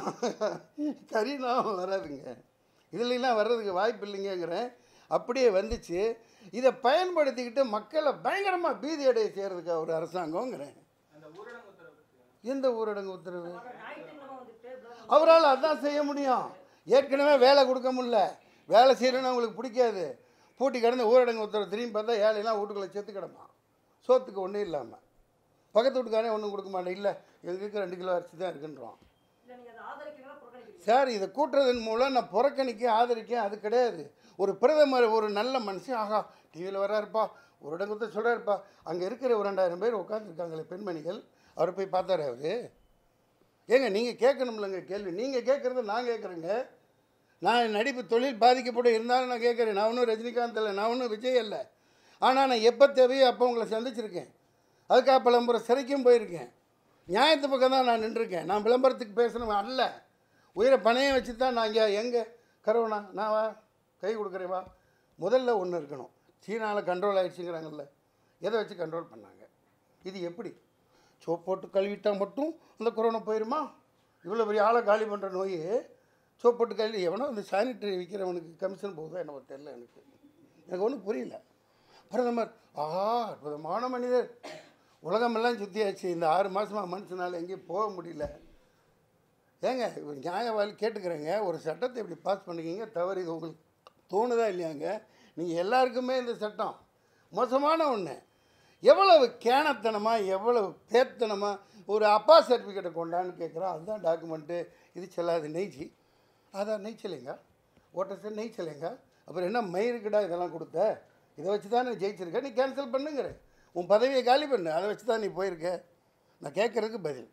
கரீனாவும் வராதுங்க இதுலலாம் வர்றதுக்கு வாய்ப்பு இல்லைங்கிறேன் அப்படியே வந்துச்சு இதை பயன்படுத்திக்கிட்டு மக்களை பயங்கரமாக பீதி அடைய செய்கிறதுக்கு ஒரு அரசாங்கங்கிறேன் அந்த ஊரடங்கு உத்தரவு பத்தி. எந்த ஊரடங்கு உத்தரவு ஞாயிற்றுக்கிழமை வந்துட்டு இப்ப அவரால் அதான் செய்ய முடியும் ஏற்கனவே வேலை கொடுக்க முடியல வேலை செய்யணும்னு அவங்களுக்கு பிடிக்காது பூட்டி கிடந்து ஊரடங்கு உத்தரவு திரும்பி பார்த்தா ஏழைலாம் வீட்டுக்குள்ளே செத்து கிடப்பான் சோத்துக்கு ஒன்றும் இல்லாமல் பக்கத்து வீட்டுக்காரன் ஒன்றும் கொடுக்க மாட்டேன் இல்லை எங்களுக்கு ரெண்டு கிலோ அரிசி தான் இருக்குன்றோம் இல்ல நீங்க அதை ஆதரிக்கிறீங்களா புறக்கணிக்கிறீங்களா சார் இதை கூட்டுறதன் மூலம் நான் புறக்கணிக்க ஆதரிக்க அது கிடையாது ஒரு பிரதமர் ஒரு நல்ல மனுஷன் ஆகா டிவியில் வர்றாருப்பா ஒரு இடங்கத்தை சொல்கிறாருப்பா அங்கே இருக்கிற ஒரு ரெண்டாயிரம் பேர் உட்காந்துருக்காங்களே பெண்மணிகள் அவரை போய் பார்த்தாரு அவரு ஏங்க நீங்கள் கேட்கணும்லங்க கேள்வி நீங்கள் கேட்குறத நான் கேட்குறேங்க நான் நடிப்பு தொழில் பாதிக்கப்பட்டு இருந்தாலும் நான் கேட்குறேன் நான் ஒன்றும் ரஜினிகாந்த் இல்லை நான் ஒன்றும் விஜய் இல்லை ஆனால் நான் எப்போ தேவையோ அப்போ உங்களை சந்திச்சிருக்கேன் அதுக்காக பலமுறை சிறைக்கும் போயிருக்கேன் நியாயத்து பக்கம் தான் நான் நின்றுருக்கேன் நான் விளம்பரத்துக்கு பேசுனவன் அல்ல உயிரை பணையம் வச்சு தான் நான் இங்கே எங்கே கரோனா நான் வா கை கொடுக்குறேன் வா முதல்ல ஒன்று இருக்கணும் சீனாவில் கண்ட்ரோல் ஆயிடுச்சுங்கிறாங்கல்ல எதை வச்சு கண்ட்ரோல் பண்ணாங்க இது எப்படி சோப் போட்டு கழுவிட்டா மட்டும் அந்த கொரோனா போயிருமா இவ்வளோ பெரிய ஆளை காலி பண்ணுற நோய் சோப் போட்டு கழுவி எவனோ அந்த சானிட்டரி விற்கிறவனுக்கு கமிஷன் போகுதோ என்னவோ தெரியல எனக்கு எனக்கு ஒன்றும் புரியல பிரதமர் ஆஹா அற்புதமான மனிதர் உலகமெல்லாம் சுற்றியாச்சு இந்த ஆறு மாதமாக மனுஷனால் எங்கேயும் போக முடியல ஏங்க ஒரு நியாயவாளி கேட்டுக்கிறேங்க ஒரு சட்டத்தை இப்படி பாஸ் பண்ணிக்கிங்க தவறு இது உங்களுக்கு தோணுதா இல்லையாங்க நீங்கள் எல்லாருக்குமே இந்த சட்டம் மோசமான ஒன்று எவ்வளவு கேணத்தனமாக எவ்வளவு பேத்தனமாக ஒரு அப்பா சர்டிஃபிகேட்டை கொண்டான்னு கேட்குறோம் அதுதான் டாக்குமெண்ட்டு இது செல்லாது நெய்ச்சி அதான் நெய்ச்சலைங்க ஓட்டர் நெய்ச்சலைங்க அப்புறம் என்ன மயிருக்குடா இதெல்லாம் கொடுத்த இதை வச்சு தான் நீ ஜெயிச்சிருக்க நீ கேன்சல் பண்ணுங்கிற உன் பதவியை காலி பண்ணு அதை வச்சு தான் நீ போயிருக்க நான் கேட்குறதுக்கு பதில்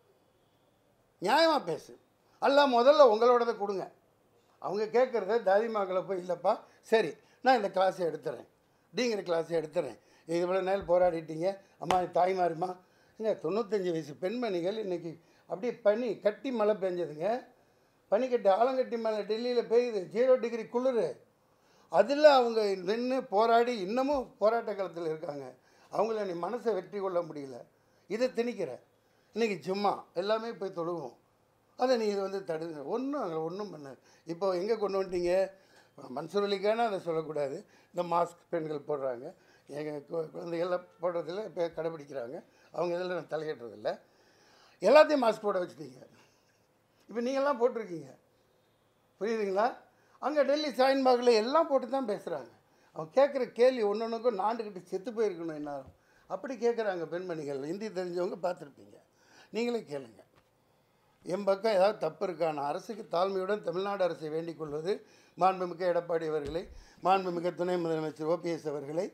நியாயமாக பேசு அல்ல முதல்ல உங்களோடதை கொடுங்க அவங்க கேட்குறத தாதிமாக்களை போய் இல்லைப்பா சரி நான் இந்த கிளாஸை எடுத்துறேன் டிங்கிற கிளாஸை எடுத்துறேன் இவ்வளோ நேரம் போராடிட்டீங்க அம்மா தாய்மாருமா ஏங்க தொண்ணூத்தஞ்சு வயசு பெண்மணிகள் இன்றைக்கி அப்படியே பனி கட்டி மழை பெஞ்சதுங்க பனிக்கட்டி ஆலங்கட்டி மழை டெல்லியில் பெய்யுது ஜீரோ டிகிரி குளிர் அதில் அவங்க நின்று போராடி இன்னமும் போராட்ட காலத்தில் இருக்காங்க அவங்கள நீ மனசை வெற்றி கொள்ள முடியல இதை திணிக்கிற இன்றைக்கி சும்மா எல்லாமே போய் தொழுவோம் அதை நீ இது வந்து தடுங்க ஒன்றும் அங்கே ஒன்றும் பண்ணாது இப்போ எங்கே கொண்டு வந்துட்டீங்க மன்சூர் அலிக்கான அதை சொல்லக்கூடாது இந்த மாஸ்க் பெண்கள் போடுறாங்க எங்கள் குழந்தைகள்லாம் போடுறதில்ல இப்போ கடைப்பிடிக்கிறாங்க அவங்க இதில் நான் தலையிடுறதில்ல எல்லாத்தையும் மாஸ்க் போட வச்சுட்டீங்க இப்போ நீங்கள்லாம் போட்டிருக்கீங்க புரியுதுங்களா அங்கே டெல்லி சாயின்பாகில் எல்லாம் போட்டு தான் பேசுகிறாங்க அவங்க கேட்குற கேள்வி ஒன்று ஒன்றுக்கும் நாண்டுக்கிட்டு செத்து போயிருக்கணும் என்னாலும் அப்படி கேட்குறாங்க பெண்மணிகள் ஹிந்தி தெரிஞ்சவங்க பார்த்துருப்பீங்க நீங்களே கேளுங்க என் பக்கம் ஏதாவது தப்பு இருக்கான அரசுக்கு தாழ்மையுடன் தமிழ்நாடு அரசை வேண்டிக் கொள்வது மாண்புமிக்க எடப்பாடி அவர்களை மாண்புமிக்க துணை முதலமைச்சர் ஓபிஎஸ் அவர்களை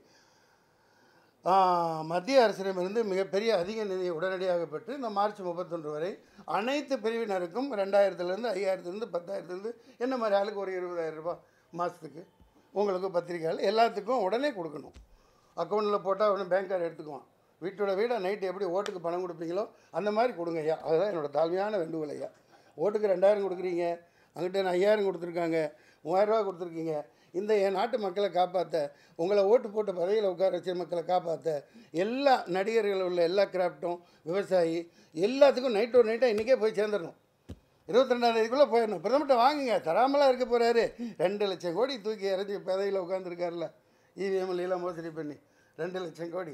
ஆ, மத்திய அரசிடமிருந்து மிகப்பெரிய அதிக நிதியை உடனடியாக பெற்று இந்த மார்ச் முப்பத்தொன்று வரை அனைத்து பிரிவினருக்கும் ரெண்டாயிரத்துலேருந்து ஐயாயிரத்துலேருந்து பத்தாயிரத்துலேருந்து என்ன மாதிரி ஆளுக்கு ஒரு இருபதாயிரம் ரூபாய் மாதத்துக்கு உங்களுக்கு பத்திரிக்கைகள் எல்லாத்துக்கும் உடனே கொடுக்கணும் அக்கௌண்ட்டில் போட்டால் உடனே பேங்க்கார் எடுத்துக்குவான் வீட்டோட வீடை நைட்டு எப்படி ஓட்டுக்கு பணம் கொடுப்பீங்களோ அந்த மாதிரி கொடுங்க ஐயா அதுதான் என்னோட தாழ்மையான வேண்டுகோள் ஐயா ஓட்டுக்கு ரெண்டாயிரம் கொடுக்குறீங்க அங்கிட்ட நான் ஐயாயிரம் கொடுத்துருக்காங்க மூவாயிரரூவா கொடுத்துருக்கீங்க இந்த என் நாட்டு மக்களை காப்பாற்ற உங்களை ஓட்டு போட்டு பதவியில் உட்கார வச்ச மக்களை காப்பாற்ற எல்லா நடிகர்கள் உள்ள எல்லா கிராஃப்ட்டும் விவசாயி எல்லாத்துக்கும் நைட் ஒரு நைட்டாக இன்றைக்கே போய் சேர்ந்துடணும் இருபத்தி ரெண்டாந்தேதிக்குள்ளே போயிடணும் பிரதமர்கிட்ட வாங்குங்க தராமலாம் இருக்க போகிறாரு ரெண்டு லட்சம் கோடி தூக்கி இறஞ்சி பதவியில் உட்காந்துருக்காருல இவிஎம்ல எல்லாம் மோசடி பண்ணி ரெண்டு லட்சம் கோடி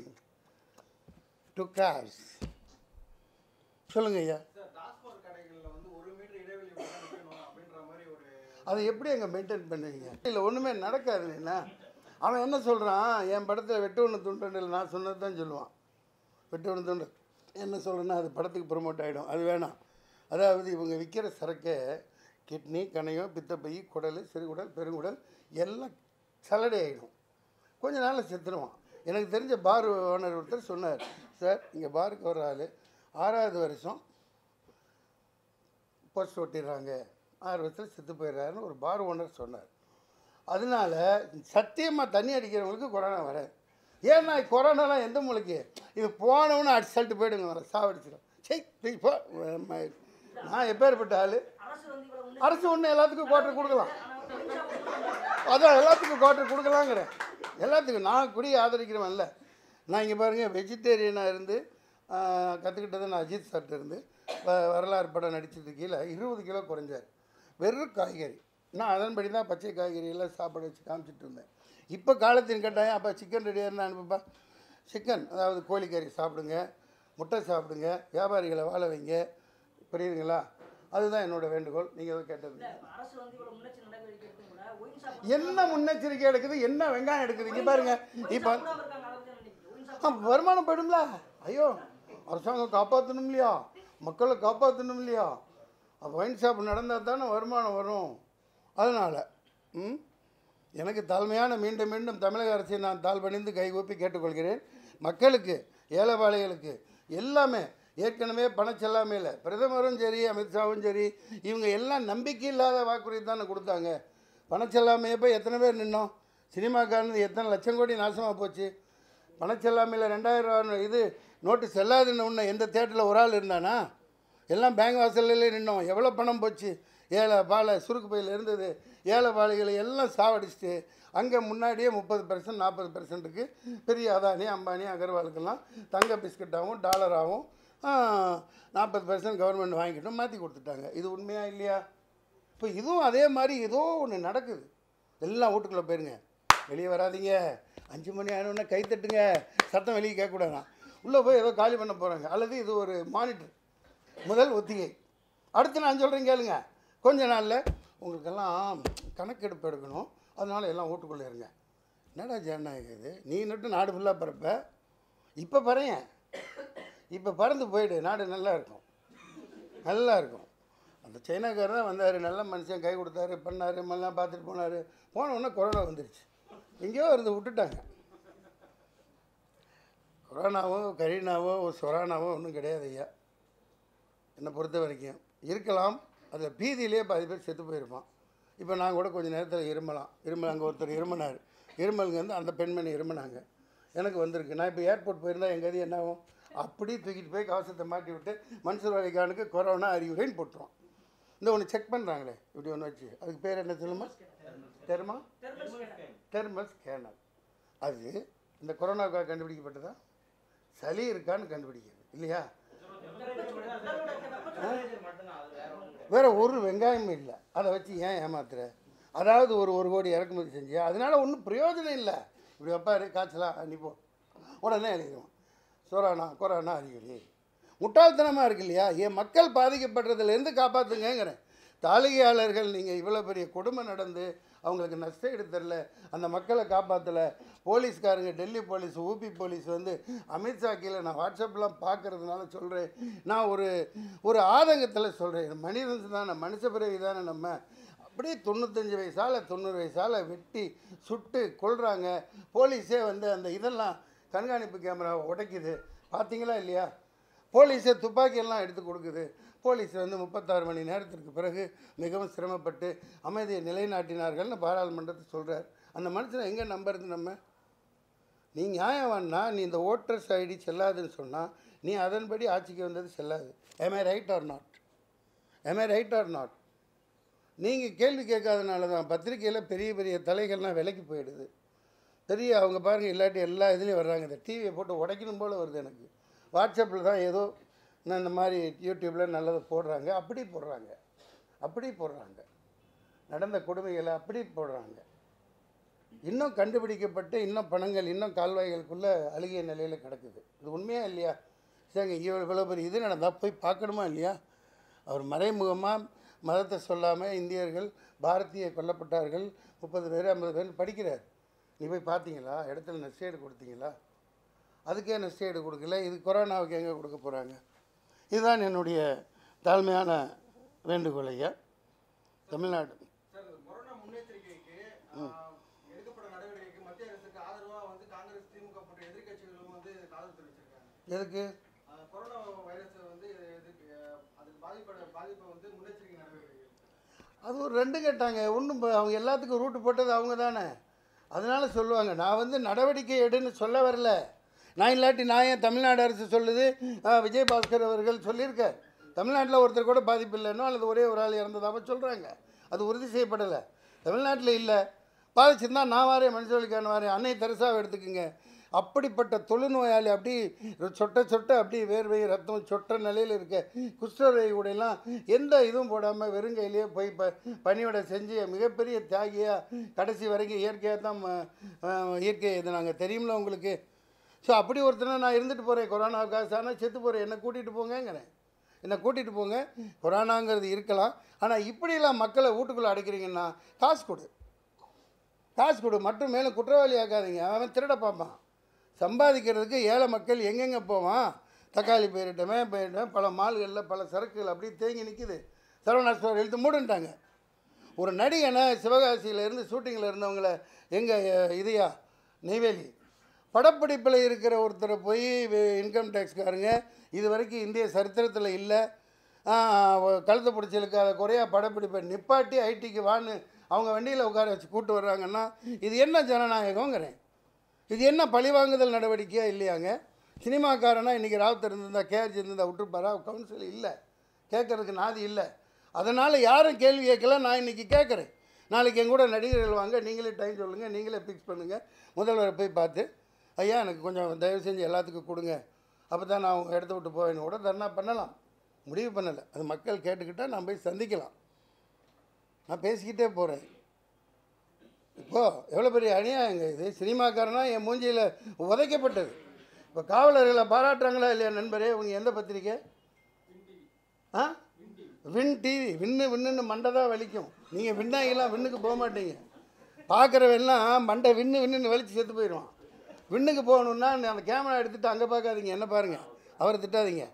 டு கார்ஸ் சொல்லுங்க ஐயா சார் டாஸ்மாக் கடைகளில் வந்து ஒரு மீட்டர் இடைவெளி விட்டு தான் நிக்கணும் அப்படின்ற மாதிரி ஒரு அதை எப்படி அங்கே மெயின்டைன் பண்ணுவீங்க இல்லை ஒன்றுமே நடக்காது என்ன அவன் என்ன சொல்கிறான் என் படத்தில் வெட்டு ஒன்று துண்டு நான் சொன்னது தான் சொல்லுவான் வெட்டு ஒன்று துண்டு என்ன சொல்கிறேன்னா அது படத்துக்கு ப்ரொமோட் ஆகிடும் அது வேணாம் அதாவது இவங்க விற்கிற சரக்கை கிட்னி கணையம் பித்தப்பை குடல் சிறுகுடல் பெருங்குடல் எல்லாம் சலடை ஆகிடும் கொஞ்ச நாளில் செத்துருவான் எனக்கு தெரிஞ்ச பார் ஓனர் ஒருத்தர் சொன்னார் சார் இங்கே பாருக்கு வர ஆள் ஆறாவது வருஷம் போஸ்ட் ஒட்டிடுறாங்க ஆறு வருஷத்தில் செத்து போயிடுறாருன்னு ஒரு பார் ஓனர் சொன்னார் அதனால சத்தியமாக தண்ணி அடிக்கிறவங்களுக்கு கொரோனா வராது ஏன்னா கொரோனாலாம் எந்த மூளைக்கு இது போனவனு அடிச்சு போயிடுங்க வர சாவடிச்சிடும் சரி தூக்கி போ ம- நான் எப்பேற்பட்ட ஆள் அரசு வந்து இவ்வளவு முன்னே அரசு ஒன்று எல்லாத்துக்கும் குவார்டர் கொடுக்கலாம் ஆனா வந்து ஒயின் ஷாப் கொண்டு வந்தாங்க. அதான் எல்லாத்துக்கும் குவார்டர் கொடுக்கலாங்கிறேன் எல்லாத்துக்கும் நான் குடி ஆதரிக்கிறவன்ல நான் இங்கே பாருங்கள் வெஜிடேரியனாக இருந்து கற்றுக்கிட்டது நான் அஜித் சார்ட்ட இருந்து வ- வரலாறு படம் நடிச்சது கீழே இருபது கிலோ குறைஞ்சார் வெறும் காய்கறி நான் அதன்படி தான் பச்சை காய்கறி எல்லாம் சாப்பாடு வச்சு காமிச்சிட்டு இருந்தேன் இப்போ காலத்தின் கட்டாயம் அப்போ சிக்கன் ரெடியாக இருந்தால் அனுப்புப்பா சிக்கன் அதாவது கோழிக்கறி சாப்பிடுங்க முட்டை சாப்பிடுங்க வியாபாரிகளை வாழ வைங்க புரியுதுங்களா அதுதான் என்னோட வேண்டுகோள் நீங்கள் எதுவும் கேட்டது இல்ல, அரசு வந்து இவ்வளவு முன்னெச்சரிக்கை நடவடிக்கை எடுத்தும் கூட ஒயின் ஷாப் என்ன முன்னெச்சரிக்கை எடுக்குது என்ன வெங்காயம் எடுக்குது இங்கே பாருங்க இப்போ ஒயின் ஷாப் இருக்காங்க அதை பத்தி என்ன நினைக்கிறீங்க ஒயின் ஷாப் ஆ, வருமானம் போயிடும்ல ஐயோ அரசாங்கம் காப்பாற்றணும் இல்லையா மக்களை காப்பாற்றணும் இல்லையா அப்போ ஒயின் ஷாப் நடந்தால் தானே வருமானம் வரும் அதனால் ம் எனக்கு தாழ்மையான மீண்டும் மீண்டும் தமிழக அரசை நான் தாழ்வணிந்து கைகூப்பி கேட்டுக்கொள்கிறேன் மக்களுக்கு ஏழைபாளைகளுக்கு எல்லாமே ஏற்கனவே பணச்செல்லாமையில் பிரதமரும் சரி அமித்ஷாவும் சரி இவங்க எல்லாம் நம்பிக்கை இல்லாத வாக்குறுதி தானே கொடுத்தாங்க பணச்செல்லாமையை போய் எத்தனை பேர் நின்னோம் சினிமாக்காரனது எத்தனை லட்சம் கோடி நாசமாக போச்சு பணச்செல்லாமையில் ரெண்டாயிரம் ரூபா இது நோட்டு செல்லாதுன்னு ஒன்று எந்த தேட்டரில் ஒரு ஆள் இருந்தானா எல்லாம் பேங்க் வாசல்லே நின்னோம் எவ்வளோ பணம் போச்சு ஏழை பாலை சுருக்கு பையில் இருந்தது ஏழை பாலைகளை எல்லாம் சாவடிச்சிட்டு அங்கே முன்னாடியே முப்பது பெர்சன்ட் நாற்பது பெர்சன்ட்டுக்கு பெரிய அதானி அம்பானி அகர்வாலுக்கெல்லாம் தங்க பிஸ்கட்டாகவும் டாலராகவும் நாற்பது பெர்சன்ட் கவர்மெண்ட் வாங்கிட்டோம் மாற்றி கொடுத்துட்டாங்க இது உண்மையா இல்லையா இப்போ இதுவும் அதே மாதிரி ஏதோ ஒன்று நடக்குது எல்லாம் வீட்டுக்குள்ளே போயிருங்க வெளியே வராதீங்க அஞ்சு மணி ஆனோடனே கை தட்டுங்க சத்தம் வெளியே கேட்கக்கூடாதான் உள்ளே போய் ஏதோ காலி பண்ண போகிறாங்க அல்லது இது ஒரு மானிட்டர் முதல் ஒத்திகை அடுத்து நான் சொல்கிறேன் கேளுங்க கொஞ்ச நாளில் உங்களுக்கெல்லாம் கணக்கெடுப்பு எடுக்கணும் அதனால எல்லாம் வீட்டுக்குள்ளே இருங்க என்னடா ஜனநாயகம் இது நீ நட்டு நாடு ஃபுல்லாக பறப்ப இப்போ பறையன் இப்போ பறந்து போயிடு நாடு நல்லா இருக்கும் நல்லா இருக்கும் அந்த சைனாக்காரர் தான் வந்தார் நல்ல மனுஷன் கை கொடுத்தாரு பண்ணார் எல்லாம் பார்த்துட்டு போனார் போன உடனே கொரோனா வந்துருச்சு எங்கேயோ இருந்து விட்டுட்டாங்க கொரோனாவோ கரீனாவோ சொரானாவோ ஒன்றும் கிடையாது ஐயா என்னை பொறுத்த வரைக்கும் இருக்கலாம் அதில் பீதியிலே பாதி பேர் செத்து போயிருப்பான் இப்போ நான் கூட கொஞ்சம் நேரத்தில் இருமலாம் இருமல் அங்கே ஒருத்தர் இருமனார் இருமலுங்க வந்து அந்த பெண்மணி இருமனாங்க எனக்கு வந்திருக்கு நான் இப்போ ஏர்போர்ட் போயிருந்தா எங்கள் கதி என்ன ஆகும் அப்படி தூக்கிட்டு போய் கவசத்தை மாட்டி விட்டு மன்சூர் அலிகானுக்கு கொரோனா அறிகுறின்னு போட்டுருவான் இந்த ஒன்று செக் பண்ணுறாங்களே இப்படி ஒன்று வச்சு அதுக்கு பேர் என்ன சொல்லுமா தெர்மா தெர்மல் ஸ்கேனர் அது இந்த கொரோனாவுக்காக கண்டுபிடிக்கப்பட்டதா சளி இருக்கான்னு கண்டுபிடிக்கிறது இல்லையா வேற ஒரு வெங்காயமும் இல்லை அதை வச்சு ஏன் ஏமாத்துற அதாவது ஒரு ஒரு கோடி இறக்குமதி செஞ்சு அதனால ஒன்றும் பிரயோஜனம் இல்லை இப்படி வைப்பாரு காய்ச்சலா நீ போ உடனே எழுதிடுவோம் சோறானா கொரோனா அறிகுறி முட்டாள்தனமாக இருக்கு இல்லையா என் மக்கள் பாதிக்கப்படுறதுலேருந்து காப்பாற்றுங்கிறேன் தாளிகையாளர்கள் நீங்கள் இவ்வளோ பெரிய கொடுமை நடந்து அவங்களுக்கு நஷ்டம் ஈடு தரல அந்த மக்களை காப்பாற்றலை போலீஸ்காரங்க டெல்லி போலீஸ் ஊபி போலீஸ் வந்து அமித்ஷா கீழே நான் வாட்ஸ்அப்லாம் பார்க்கறதுனால சொல்கிறேன் நான் ஒரு ஒரு ஆதங்கத்தில் சொல்கிறேன் மனிதன் தானே மனுஷ பிறவி தானே நம்ம அப்படியே தொண்ணூத்தஞ்சு வயசால தொண்ணூறு வயசால வெட்டி சுட்டு கொல்றாங்க போலீஸே வந்து அந்த இதெல்லாம் கண்காணிப்பு கேமராவை உடைக்குது பார்த்தீங்களா இல்லையா போலீஸே துப்பாக்கியெல்லாம் எடுத்து கொடுக்குது போலீஸ் வந்து முப்பத்தாறு மணி நேரத்திற்கு பிறகு மிகவும் சிரமப்பட்டு அமைதியை நிலைநாட்டினார்கள்னு பாராளுமன்றத்தை சொல்கிறார் அந்த மனுஷனை எங்கே நம்புறது நம்ம நீ நியாயவான்னா நீ இந்த ஓட்டர்ஸ் ஐடி செல்லாதுன்னு சொன்னால் நீ அதன்படி ஆட்சிக்கு வந்தது செல்லாது am I right or not am I right or not நீங்கள் கேள்வி கேட்காதனால தான் பத்திரிக்கையில் பெரிய பெரிய தலைகள்லாம் விலைக்கு போயிடுது பெரிய அவங்க பாருங்கள் இல்லாட்டி எல்லா இதுலேயும் வர்றாங்க இந்த டிவியை போட்டு உடைக்கணும் போல் வருது எனக்கு வாட்ஸ்அப்பில் தான் ஏதோ நான் இந்த மாதிரி யூடியூப்பில் நல்லதை போடுறாங்க அப்படி போடுறாங்க அப்படி போடுறாங்க நடந்த கொடுமைகளை அப்படி போடுறாங்க இன்னும் கண்டுபிடிக்கப்பட்டு இன்னும் பணங்கள் இன்னும் கால்வாய்களுக்குள்ளே அழுகிய நிலையில் கிடக்குது இது உண்மையா இல்லையா சரிங்க இவ்வளோ இவ்வளோ பெரிய இது நடந்தால் போய் பார்க்கணுமா இல்லையா அவர் மறைமுகமாக மதத்தை சொல்லாமல் இந்தியர்கள் பாரதிய கொல்லப்பட்டார்கள் முப்பது பேர் ஐம்பது பேர் படிக்கிறார் நீ போய் பார்த்தீங்களா இடத்துல நெஸ்டேடு கொடுத்தீங்களா அதுக்கே நெஸ்டேடு கொடுக்கல இது கொரோனாவுக்கு எங்கே கொடுக்க போகிறாங்க இதுதான் என்னுடைய தாழ்மையான வேண்டுகோள் ஐயா தமிழ்நாடு சார் இந்த கொரோனா முன்னெச்சரிக்கைக்கு ஆஹ், எடுக்கப்பட்ட நடவடிக்கைக்கு மத்திய அரசுக்கு ஆதரவா வந்து காங்கிரஸ் திமுக போன்ற எதிர்க்கட்சிகளும் வந்து ஆதரவு தெரிவிச்சிருக்காங்க எதுக்கு ஆஹ், கொரோனா வைரஸ் வந்து இதுக்கு ஆஹ், அதுக்கு பாதிப்பட பாதிப்பை வந்து முன்னெச்சரிக்கை நடவடிக்கை அது ஒரு ரெண்டு கேட்டாங்க ஒன்றும் அவங்க எல்லாத்துக்கும் ரூட்டு போட்டது அவங்க தானே அதனால சொல்லுவாங்க நான் வந்து நடவடிக்கை எடுன்னு சொல்ல வரல நான் இல்லாட்டி நான் ஏன் தமிழ்நாடு அரசு சொல்லுது ஆ, விஜயபாஸ்கர் அவர்கள் சொல்லியிருக்கார் தமிழ்நாட்டில் ஒருத்தர் கூட பாதிப்பு இல்லைன்னோ அல்லது ஒரே ஒரு ஆள் இறந்ததாக சொல்கிறாங்க அது உறுதி செய்யப்படலை தமிழ்நாட்டில் இல்லை பாதிச்சிருந்தா நான் வாரேன் மனுஷவழிக்கான வாரேன் அன்னை தெரசாவை எடுத்துக்கோங்க அப்படிப்பட்ட தொழுநோயாளி அப்படி சொட்ட சொட்ட அப்படி வேர்வை ரத்தம் சொட்ட நிலையில் இருக்க குஷ்டரோகி கூடலாம் எந்த இதுவும் போடாமல் வெறுங்கையிலேயே போய் ப பணிவிடை செஞ்சு மிகப்பெரிய தியாகியாக கடைசி வரைக்கும் இயற்கையாக தான் ம- அஹ் இயற்கை இது நாங்கள் தெரியும்ல உங்களுக்கு ஸோ அப்படி ஒருத்தனை நான் இருந்துட்டு போகிறேன் கொரோனாவுக்காக ஆனால் செத்து போகிறேன் என்னை கூட்டிகிட்டு போங்கங்கிறேன் என்னை கூட்டிகிட்டு போங்க கொரோனாங்கிறது இருக்கலாம் ஆனால் இப்படியெல்லாம் மக்களை வீட்டுக்குள்ளே அடைக்கிறீங்கன்னா காசு கொடு காசு கொடு மட்டும் மேலே குற்றவாளி ஆக்காதீங்க அவன் திருட பார்ப்பான் சம்பாதிக்கிறதுக்கு ஏழை மக்கள் எங்கெங்கே போவான் தக்காளி பயிரிட்டவன் பயிரிட்டவன் பல மால்களில் பல சரக்குகள் அப்படியே தேங்கி நிற்கிது சரவணா ஸ்டோர் எழுத்து மூடுன்ட்டாங்க ஒரு நடிகனை சிவகாசியில இருந்து ஷூட்டிங்கில் இருந்தவங்கள எங்கள் இதையா நெய்வேலி படப்பிடிப்பில் இருக்கிற ஒருத்தரை போய் இன்கம் டேக்ஸ்காரங்க இது வரைக்கும் இந்திய சரித்திரத்தில் இல்லை கழுத்தை பிடிச்சி இழுக்காத குறையா படப்பிடிப்பை நிப்பாட்டி ஐடிக்கு வான்னு அவங்க வண்டியில் உட்கார வச்சு கூட்டு வர்றாங்கன்னா இது என்ன ஜனநாயகங்கிறேன் இது என்ன பழிவாங்குதல் நடவடிக்கையா இல்லையாங்க சினிமாக்காரனா இன்றைக்கி ராவுத்தர் இருந்திருந்தா கேஆர்ஜி இருந்திருந்தா விட்டுருப்பாரா கவுன்சில் இல்லை கேட்கறதுக்கு நாதி இல்லை அதனால் யாரும் கேள்வி கேட்கல நான் இன்றைக்கி கேட்குறேன் நாளைக்கு என் கூட நடிகர்கள் வாங்க நீங்களே டைம் சொல்லுங்கள் நீங்களே ஃபிக்ஸ் பண்ணுங்கள் முதல்வரை போய் பார்த்து ஐயா எனக்கு கொஞ்சம் தயவு செஞ்சு எல்லாத்துக்கும் கொடுங்க அப்போ தான் நான் உங்கள் இடத்த விட்டு போவேன்னு கூட தர்ணா பண்ணலாம் முடிவு பண்ணலை அது மக்கள் கேட்டுக்கிட்டால் நான் போய் சந்திக்கலாம் நான் பேசிக்கிட்டே போகிறேன் இப்போது எவ்வளோ பெரிய அநியாயங்க இது சினிமாக்காரனா என் மூஞ்சியில் உதைக்கப்பட்டது இப்போ காவலர்களை பாராட்டுறாங்களா இல்லையா நண்பரே உங்க எந்த பத்திரிக்கை ஆ வின் டிவி விண்ணு விண்ணுன்னு மண்டை தான் வலிக்கும் நீங்கள் விண்ணாங்கலாம் விண்ணுக்கு போக மாட்டீங்க பார்க்குறவெல்லாம் மண்டை விண்ணு விண்ணுன்னு வலிச்சு செத்து போயிடுவான் விண்ணுக்கு போகணுன்னா அந்த கேமரா எடுத்துகிட்டு அங்கே பார்க்காதீங்க என்ன பாருங்கள் அவரை திட்டாதீங்க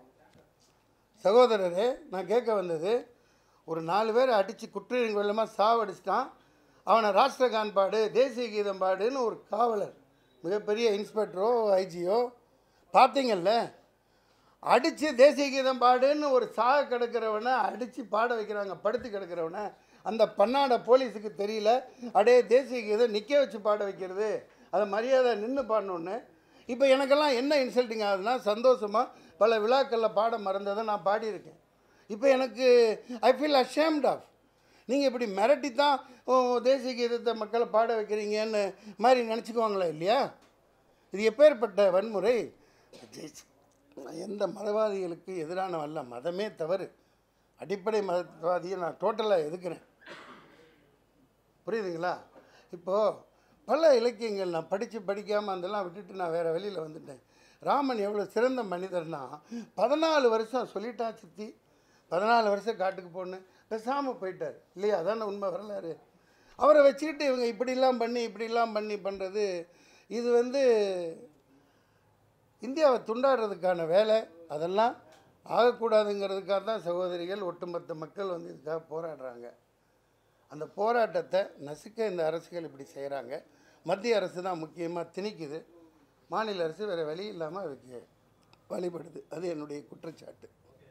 சகோதரரே நான் கேட்க வந்தது ஒரு நாலு பேரை அடித்து குற்றறிஞர் வெள்ளமாக சாவடிச்சிட்டான் அவனை ராஷ்டிரகான் பாடு தேசிய கீதம் பாடுன்னு ஒரு காவலர் மிகப்பெரிய இன்ஸ்பெக்டரோ ஐஜியோ பார்த்தீங்கல்ல அடித்து தேசிய கீதம் பாடுன்னு ஒரு சாக கிடக்கிறவனை அடித்து பாட வைக்கிறாங்க படுத்து கிடக்கிறவனை அந்த பன்னாட போலீஸுக்கு தெரியல அடே தேசிய கீதம் நிற்க வச்சு பாட வைக்கிறது அதை மரியாதை நின்று பாடணுன்னு இப்போ எனக்கெல்லாம் என்ன இன்சல்ட்டிங் ஆகுதுன்னா சந்தோஷமாக பல விழாக்களில் பாட மறந்ததை நான் பாடியிருக்கேன் இப்போ எனக்கு ஐ ஃபீல் ashamed ஆஃப் நீங்கள் இப்படி மிரட்டி தான் ஓ, தேசிய கீதத்தை மக்களை பாட வைக்கிறீங்கன்னு மாதிரி நினச்சிக்குவாங்களா இல்லையா இது எப்பேற்பட்ட வன்முறை ஜெயிச்சு நான் எந்த மதவாதிகளுக்கு எதிரான அல்ல மதமே தவறு அடிப்படை மதவாதியை நான் டோட்டலாக எதுக்குறேன் புரியுதுங்களா இப்போது பல இலக்கியங்கள் நான் படித்து படிக்காமல் அதெல்லாம் விட்டுட்டு நான் வேறு வெளியில் வந்துட்டேன் ராமன் எவ்வளோ சிறந்த மனிதர்னா பதினாலு வருஷம் சொல்லிட்டா சித்தி பதினாலு வருஷம் காட்டுக்கு போன்னு பேசாமல் போயிட்டார் இல்லையா அதான உண்மை வரலாறு அவரை வச்சுக்கிட்டு இவங்க இப்படிலாம் பண்ணி இப்படிலாம் பண்ணி பண்ணுறது இது வந்து இந்தியாவை துண்டாடுறதுக்கான வேலை அதெல்லாம் ஆகக்கூடாதுங்கிறதுக்காக தான் சகோதரிகள் ஒட்டுமொத்த மக்கள் வந்து இதுக்காக போராடுறாங்க அந்த போராட்டத்தை நசுக்க இந்த அரசுகள் இப்படி செய்கிறாங்க மத்திய அரசு தான் முக்கியமாக திணிக்குது மாநில அரசு வேறு வழி இல்லாமல் அதுக்கு வழிபடுது அது என்னுடைய குற்றச்சாட்டு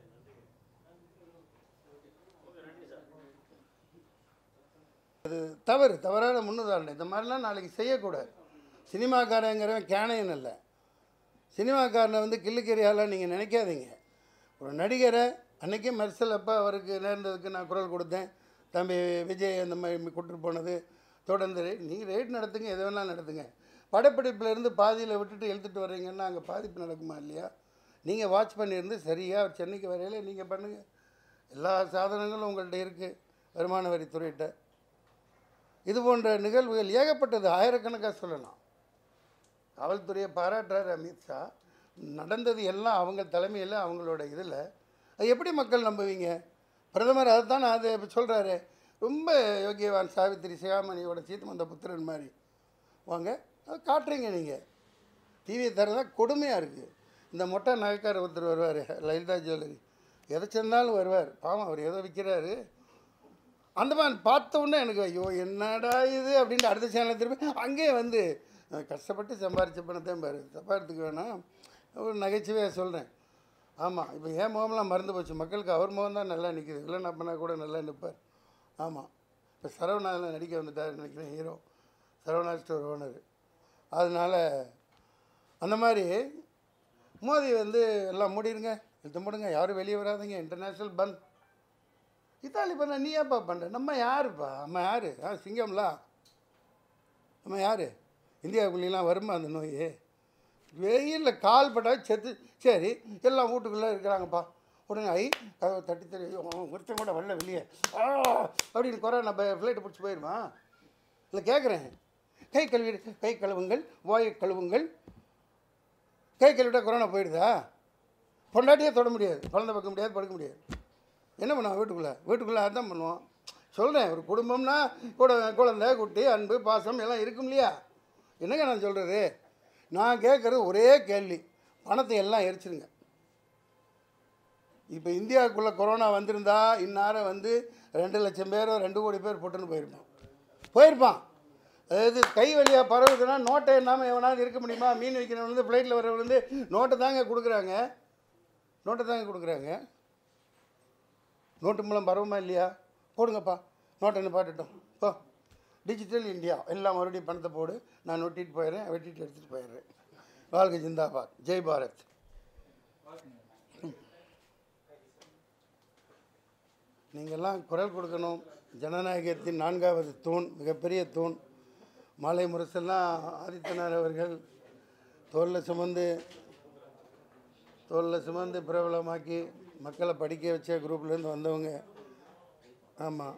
அது தவறு தவறான முன்னுதாரணம் இந்த மாதிரிலாம் நாளைக்கு செய்யக்கூடாது சினிமாக்காரங்கிறவன் கேனையன் இல்லை சினிமாக்காரனை வந்து கிள்ளுக்கறியாலாம் நீங்கள் நினைக்காதீங்க ஒரு நடிகரை அன்றைக்கே மெர்சல் அப்போ அவருக்கு நேர்ந்ததுக்கு நான் குரல் கொடுத்தேன் தம்பி விஜய் அந்த மாதிரி கூட்டிட்டு போனது தொடர்ந்து ரே- நீ ரேட் நடத்துங்க எது வேணாலும் நடத்துங்க படப்பிடிப்புல இருந்து பாதியில் விட்டுட்டு இழுத்துட்டு வர்றீங்கன்னா அங்கே பாதிப்பு நடக்குமா இல்லையா நீங்கள் வாட்ச் பண்ணியிருந்து சரியாக அவர் சென்னைக்கு வரையில நீங்கள் பண்ணுங்கள் எல்லா சாதனங்களும் உங்கள்கிட்ட இருக்குது வருமான வரித்துறையிட்ட இது போன்ற நிகழ்வுகள் ஏகப்பட்டது ஆயிரக்கணக்காக சொல்லலாம் காவல்துறையை பாராட்டுறார் அமித்ஷா நடந்தது எல்லாம் அவங்க தலைமையில் அவங்களோட இதில் அது எப்படி மக்கள் நம்புவீங்க பிரதமர் அதை தான் அதை சொல்கிறாரு ரொம்ப யோகியவான் சாவித்திரி சிகாமணியோட சீத்தமந்த புத்திரன் மாதிரி வாங்க அதை காட்டுறீங்க நீங்கள் டிவியை தரதா கொடுமையாக இருக்குது இந்த மொட்டை நகைக்காரர் ஒருத்தர் வருவார் லலிதா ஜுவல்லரி எதை சென்றாலும் வருவார் பாவம் அவர் ஏதோ விற்கிறாரு அந்த மாதிரி பார்த்த உடனே எனக்கு ஐயோ என்னடா இது அப்படின்ட்டு அடுத்த சேனலில் திருப்பி அங்கேயே வந்து அஹ், கஷ்டப்பட்டு சம்பாரிச்ச பணத்தை பாரு தப்பாக எடுத்துக்க வேணாம் ஒரு நகைச்சுவையாக சொல்கிறேன் ஆமாம் இப்போ என் முகம்லாம் மறந்து போச்சு மக்களுக்கு அவர் முகம் தான் நல்லா நிற்கிது இல்லைன்னா அப்பனா கூட நல்லா நிற்பார் ஆமாம் இப்போ சரவணாவில் நடிக்க வந்துட்டார் நினைக்கிறேன் ஹீரோ சரவணா ஸ்டோர் ஓனர் அதனால் அந்த மாதிரி மோதி வந்து எல்லாம் மூடிடுங்க இழுத்து மூடுங்க யாரும் வெளியே வராதீங்க இன்டர்நேஷ்னல் பந்த் இத்தாலி பண்ண நீ ஏப்பா பண்ணுற நம்ம யாருப்பா நம்ம யார் ஆ சிங்கம்லா நம்ம யார் இந்தியாவுக்குள்ளேலாம் வருமா அந்த நோய் வெயிலில் கால் பட்டா செத்து சரி எல்லாம் வீட்டுக்குள்ளே இருக்கிறாங்கப்பா உடனே ஐ கதவை தட்டி தட்டி ஐயோ, ஒருத்தன் கூட வரல வெளியே ஆ அப்படின்னு கொரோனா ஃப்ளைட்டை பிடிச்சி போயிடுமா இல்லை கேட்குறேன் கை கழுவி கை கழுவுங்கள் வாயை கழுவுங்கள் கை கழுவிட்டா கொரோனா போயிடுதா பொண்டாட்டியே தொட முடியாது குழந்தை பார்க்க முடியாது படுக்க முடியாது என்ன பண்ணுவோம் வீட்டுக்குள்ளே வீட்டுக்குள்ளே அதான் பண்ணுவோம் சொல்கிறேன் ஒரு குடும்பம்னா கூட குழந்தை குட்டி அன்பு பாசம் எல்லாம் இருக்கும் இல்லையா என்னங்க நான் சொல்கிறது நான் கேட்குறது ஒரே கேள்வி பணத்தை எல்லாம் எரிச்சிருங்க இப்போ இந்தியாவுக்குள்ளே கொரோனா வந்திருந்தா இந்நேரம் வந்து ரெண்டு லட்சம் பேரோ ரெண்டு கோடி பேர் போட்டுன்னு போயிருப்பான் போயிருப்பான் அதாவது கை வழியாக பரவுதுன்னா நோட்டை இல்லாமல் எவனாவது இருக்க முடியுமா மீன் விற்கிறவன் வந்து ஃப்ளைட்டில் வரவங்க வந்து நோட்டை தாங்க கொடுக்குறாங்க நோட்டை தாங்க கொடுக்குறாங்க நோட்டு மூலம் பரவுமா இல்லையா போடுங்கப்பா நோட்டை நிப்பாட்டட்டும் போ டிஜிட்டல் இந்தியா எல்லாம் மறுபடியும் பணத்தை போடு நான் வெட்டிட்டு போயிடுறேன் வெட்டிட்டு எடுத்துகிட்டு போயிடுறேன் வாழ்க ஜிந்தாபாத் ஜெய் பாரத் நீங்கள்லாம் குரல் கொடுக்கணும் ஜனநாயகத்தின் நான்காவது தூண் மிகப்பெரிய தூண் மாலை முரசெல்லாம் ஆதித்தனார் அவர்கள் தோளில் சுமந்து தோளில் சுமந்து பிரபலமாக்கி மக்களை படிக்க வச்ச குரூப்லேருந்து வந்தவங்க ஆமாம்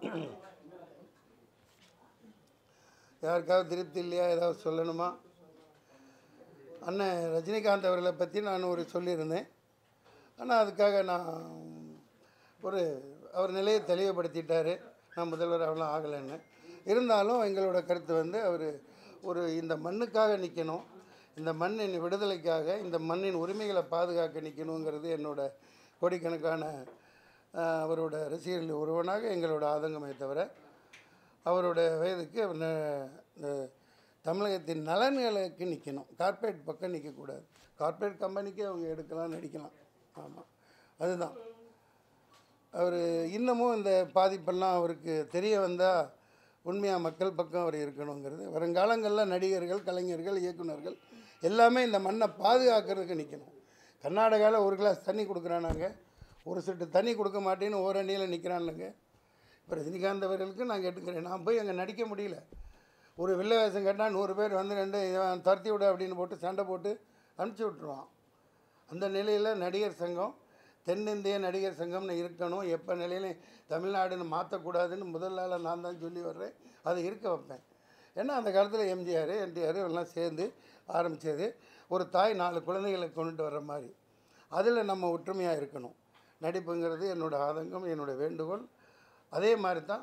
யாருக்காவது திருப்தி இல்லையா ஏதாவது சொல்லணுமா அண்ணன் ரஜினிகாந்த் அவர்களை பற்றி நான் ஒரு சொல்லியிருந்தேன் ஆனால் அதுக்காக நான் ஒரு அவர் நிலையை தெளிவுபடுத்திட்டாரு நான் முதல்வர் அவ்வளோ ஆகலைன்னு இருந்தாலும் எங்களோட கருத்து வந்து அவர் ஒரு இந்த மண்ணுக்காக நிற்கணும் இந்த மண்ணின் விடுதலைக்காக இந்த மண்ணின் உரிமைகளை பாதுகாக்க நிற்கணுங்கிறது என்னோட கோடிக்கணக்கான ஆஹ், அவரோட ரசிகர்கள் ஒருவனாக எங்களோட ஆதங்கமே தவிர அவரோட வயதுக்கு அவர் ந- இந்த தமிழகத்தின் நலன்களுக்கு நிற்கணும் கார்ப்பரேட் பக்கம் நிற்கக்கூடாது கார்ப்பரேட் கம்பெனிக்கு அவங்க எடுக்கலாம் நடிக்கலாம் ஆமாம் அதுதான் அவர் இன்னமும் இந்த பாதிப்பெல்லாம் அவருக்கு தெரிய வந்தால் உண்மையாக மக்கள் பக்கம் அவர் இருக்கணுங்கிறது வருங்காலங்களில் நடிகர்கள் கலைஞர்கள் இயக்குனர்கள் எல்லாமே இந்த மண்ணை பாதுகாக்கிறதுக்கு நிற்கணும் கர்நாடகாவில் ஒரு கிளாஸ் தண்ணி கொடுக்குறானாங்க ஒரு சொட்டு தண்ணி கொடுக்க மாட்டேன்னு ஒரு அணியில் நிற்கிறான்லங்க இப்போ ரஜினிகாந்த் அவர்களுக்கு நான் கேட்டுக்கிறேன் நான் போய் அங்கே நடிக்க முடியல ஒரு வில்ல வேஷம் கேட்டால் நூறு பேர் வந்து ரெண்டு இவன் துரத்தி விடு அப்படின்னு போட்டு சண்டை போட்டு அனுப்பிச்சி விட்ருவான் அந்த நிலையில் நடிகர் சங்கம் தென்னிந்திய நடிகர் சங்கம்னு இருக்கணும் எப்போ நிலையிலையும் தமிழ்நாடுன்னு மாற்றக்கூடாதுன்னு முதல் நாளாக நான் தான் சொல்லி வர்றேன் அதை இருக்க வைப்பேன் ஏன்னா அந்த காலத்தில் எம்ஜிஆர் என்டிஆர் எல்லாம் சேர்ந்து ஆரம்பித்தது ஒரு தாய் நாலு குழந்தைகளை கொண்டுட்டு வர்ற மாதிரி அதில் நம்ம ஒற்றுமையாக இருக்கணும் நடிப்புங்கிறது என்னோடய ஆதங்கம் என்னோடய வேண்டுகோள் அதே மாதிரி தான்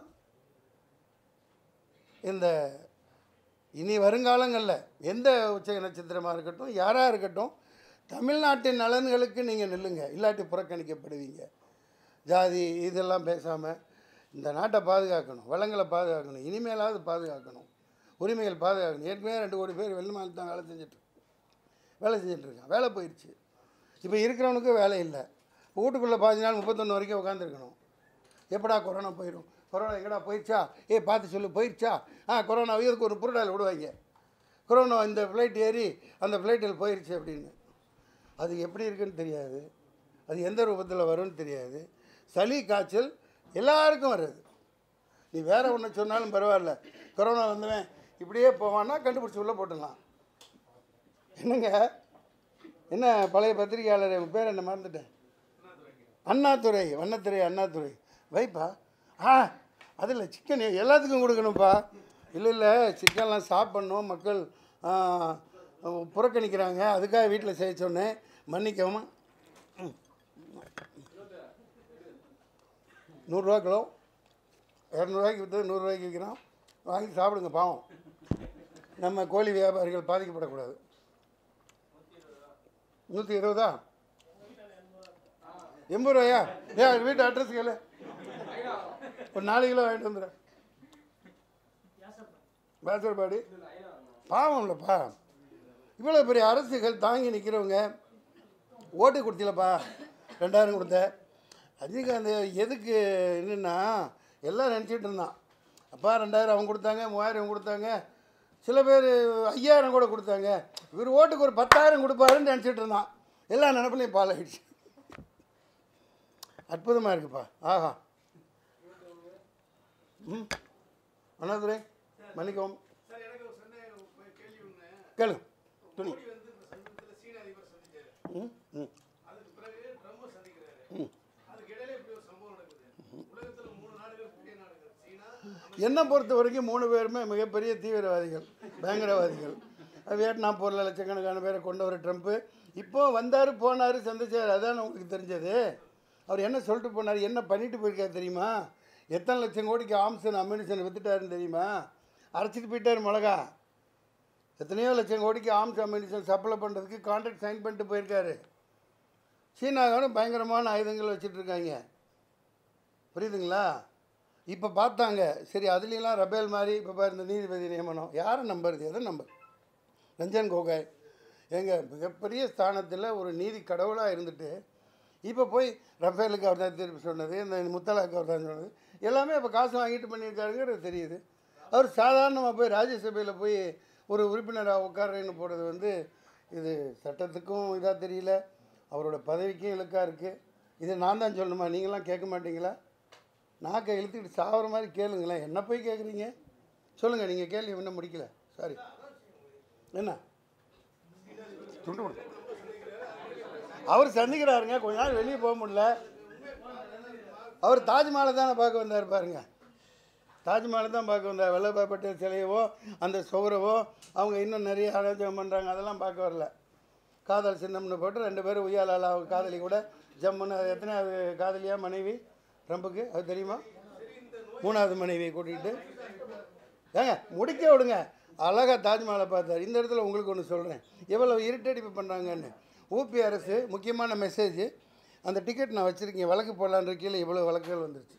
இந்த இனி வருங்காலங்களில் எந்த உச்ச நட்சத்திரமாக இருக்கட்டும் யாராக இருக்கட்டும் தமிழ்நாட்டின் நலன்களுக்கு நீங்கள் நில்லுங்க இல்லாட்டி புறக்கணிக்கப்படுவீங்க ஜாதி இதெல்லாம் பேசாமல் இந்த நாட்டை பாதுகாக்கணும் வளங்களை பாதுகாக்கணும் இனிமேலாவது பாதுகாக்கணும் உரிமைகள் பாதுகாக்கணும் ஏற்கனவே ரெண்டு கோடி பேர் வெளிநாட்டில் தான் வேலை செஞ்சுட்டு வேலை செஞ்சுட்டு இருக்கான் வேலை போயிடுச்சு இப்போ இருக்கிறவனுக்கு வேலை இல்லை வீட்டுக்குள்ளே பாஞ்சு நாள் முப்பத்தொன்று வரைக்கும் உட்காந்துருக்கணும் எப்படா கொரோனா போயிடும் கொரோனா எங்கடா போயிடுச்சா ஏ பார்த்து சொல்லு போயிடுச்சா ஆ கொரோனா இதுக்கு ஒரு புருடால் விடுவாங்க கொரோனா இந்த ஃப்ளைட் ஏறி அந்த ஃப்ளைட்டில் போயிடுச்சு அப்படின்னு அது எப்படி இருக்குன்னு தெரியாது அது எந்த ரூபத்தில் வரும்னு தெரியாது சளி காய்ச்சல் எல்லாருக்கும் வருது நீ வேற ஒன்று சொன்னாலும் பரவாயில்ல கொரோனா வந்தவன் இப்படியே போவான்னா கண்டுபிடிச்சி உள்ளே போட்டுடலாம் என்னங்க என்ன பழைய பத்திரிகையாளர் உங்க பேர் என்ன மறந்துட்டேன் அண்ணாதுரை வண்ணத்துறை அண்ணாதுரை வைப்பா ஆ அதில் சிக்கன் எல்லாத்துக்கும் கொடுக்கணும்ப்பா இல்லை இல்லை சிக்கன்லாம் சாப்பிட்ணும் மக்கள் ஆ, புறக்கணிக்கிறாங்க அதுக்காக வீட்டில் செய்ய சொன்னேன் மன்னிக்கவும் ம். நூறுரூவா கிலோ இரநூறுவாய்க்கு விற்று நூறுரூவாய்க்கு விற்கிறோம் வாங்கி சாப்பிடுங்க பாவம் நம்ம கோழி வியாபாரிகள் பாதிக்கப்படக்கூடாது நூற்றி இருபதா எண்பது ரூபாயா ஏன் வீட்டு அட்ரஸ் கேளு ஒரு நாலு கிலோ வாங்கிட்டு வந்துடுறேன் பேசர்பாடி பாவம் இல்லைப்பா இவ்வளோ பெரிய அரசுகள் தாங்கி நிற்கிறவங்க ஓட்டு கொடுத்திலப்பா ரெண்டாயிரம் கொடுத்த ரஜினிகாந்த் எதுக்கு என்னன்னா எல்லாம் நினச்சிட்டு இருந்தான் அப்பா ரெண்டாயிரம் அவங்க கொடுத்தாங்க மூவாயிரம் இவங்க கொடுத்தாங்க சில பேர் ஐயாயிரம் கூட கொடுத்தாங்க இவர் ஓட்டுக்கு ஒரு பத்தாயிரம் கொடுப்பாருன்னு நினச்சிட்டு இருந்தான் எல்லா நினப்புலையும் பால் ஆயிடுச்சு அற்புதமாக இருக்குப்பா ஆஹா ம் அண்ணாதுரை மன்னிக்கவும் சார் எனக்கு ஒரு சின்ன ஒரு கேள்வி ஒன்று கேளு துணி மோடி வந்து இப்ப சமீபத்தில் சீன அதிபர் சந்திச்சாரு ம் ம் அதுக்கு பிறகு ட்ரம்ப் சந்திக்கிறாரு ம். அதுக்கு இடையில இப்படி ஒரு சம்பவம் நடக்குது உலகத்துல மூணு நாடுகள் பெரிய நாடுகள் சீனா என்னை பொறுத்த வரைக்கும் மூணு பேருமே மிகப்பெரிய தீவிரவாதிகள் பயங்கரவாதிகள் வியட்நாம் போரில் லட்சக்கணக்கான பேரை கொண்டவர் ட்ரம்ப்பு இப்போ வந்தார் போனார் சந்திச்சார் அதான் உங்களுக்கு தெரிஞ்சது அவர் என்ன சொல்லிட்டு போனார் என்ன பண்ணிட்டு போயிருக்காரு தெரியுமா எத்தனை லட்சம் கோடிக்கு ஆம்சன் அம்யூனிஷன் வித்துட்டாருன்னு தெரியுமா அரைச்சிட்டு போயிட்டார் மிளகா எத்தனையோ லட்சம் கோடிக்கு ஆம்ஸ் அம்யூனிஷன் சப்ளை பண்ணுறதுக்கு கான்ட்ராக்ட் சைன் பண்ணிட்டு போயிருக்காரு சீனாவும் பயங்கரமான ஆயுதங்கள் வச்சுட்டு இருக்காங்க புரியுதுங்களா இப்போ பார்த்தாங்க சரி அதுலேலாம் ரபேல் மாதிரி இப்போ பாரு இந்த நீதிபதி நியமனம் யாரை நம்புறது எதை நம்பர் ரஞ்சன் கோகாய் எங்க மிகப்பெரிய ஸ்தானத்தில் ஒரு நீதி கடவுளாக இருந்துட்டு இப்போ போய் ரஃபேலுக்கு அவர் தான் திருப்பி சொன்னது இந்த முத்தலாக்கு அவர் தான் சொன்னது எல்லாமே இப்போ காசு வாங்கிட்டு பண்ணியிருக்காருங்கிறது தெரியுது அவர் சாதாரணமாக போய் ராஜ்யசபையில் போய் ஒரு உறுப்பினராக உட்கார்றேன்னு போடுறது வந்து இது சட்டத்துக்கும் இதாக தெரியல அவரோட பதவிக்கும் இழுக்காக இருக்குது இது நான் தான் சொல்லணுமா நீங்களாம் கேட்க மாட்டீங்களா நாக்கை இழுத்துக்கிட்டு சாவர மாதிரி கேளுங்களேன் என்ன போய் கேட்குறீங்க சொல்லுங்கள் நீங்கள் கேள்வி இன்னும் முடிக்கல சாரி என்ன துண்டு கொடு அவர் சந்திக்கிறாருங்க கொஞ்ச நாள் வெளியே போக முடியல அவர் தாஜ்மஹாலை தானே பார்க்க வந்தார் பாருங்க தாஜ்மஹாலை தான் பார்க்க வந்தார் வல்லபாய் பட்டேல் சிலையவோ அந்த சுவரவோ அவங்க இன்னும் நிறைய ஆலோசனை பண்ணுறாங்க அதெல்லாம் பார்க்க வரல காதல் சின்னம்னு போட்டு ரெண்டு பேரும் உய்யாலால அவங்க காதலி கூட ஜம்முன்னு அது எத்தனையாவது காதலியா மனைவி ட்ரம்புக்கு அது தெரியுமா மூணாவது மனைவியை கூட்டிகிட்டு ஏங்க முடிக்க விடுங்க அழகாக தாஜ்மஹாலை பார்த்தார் இந்த இடத்துல உங்களுக்கு ஒன்று சொல்கிறேன் எவ்வளோ இருட்டடிப்பு பண்ணுறாங்கன்னு ஊபி அரசு முக்கியமான மெசேஜ் அந்த டிக்கெட் நான் வச்சுருக்கேன் வழக்கு போடலான்ற கீழே இவ்வளோ வழக்குகள் வந்துருச்சு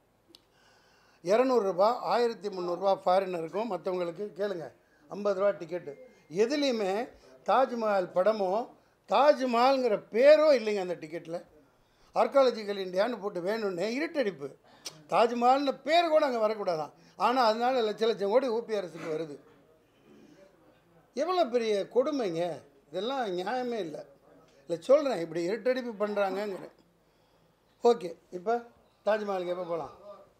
இரநூறுபா ஆயிரத்தி முந்நூறுரூவா ஃபாரினருக்கும் மற்றவங்களுக்கு கேளுங்க ஐம்பது ரூபா டிக்கெட்டு எதுலேயுமே தாஜ்மஹால் படமோ தாஜ்மஹால்ங்கிற பேரோ இல்லைங்க அந்த டிக்கெட்டில் ஆர்காலஜிக்கல் இந்தியான்னு போட்டு வேணும்னே இருட்டடிப்பு தாஜ்மஹால்னு பேர் கூட அங்கே வரக்கூடாதான் ஆனால் அதனால லட்ச லட்சம் கோடி ஊபி அரசுக்கு வருது எவ்வளோ பெரிய கொடுமைங்க இதெல்லாம் நியாயமே இல்லை இல்லை சொல்கிறேன் இப்படி இருட்டடிப்பு பண்ணுறாங்கங்கிறேன் ஓகே இப்போ தாஜ்மஹாலுக்கு எப்போ போகலாம்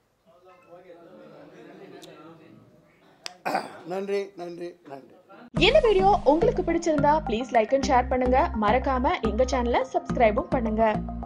நன்றி நன்றி நன்றி இந்த வீடியோ உங்களுக்கு பிடிச்சிருந்தா ப்ளீஸ் லைக் அண்ட் ஷேர் பண்ணுங்க மறக்காம எங்க சேனலை சப்ஸ்கிரைபும் பண்ணுங்க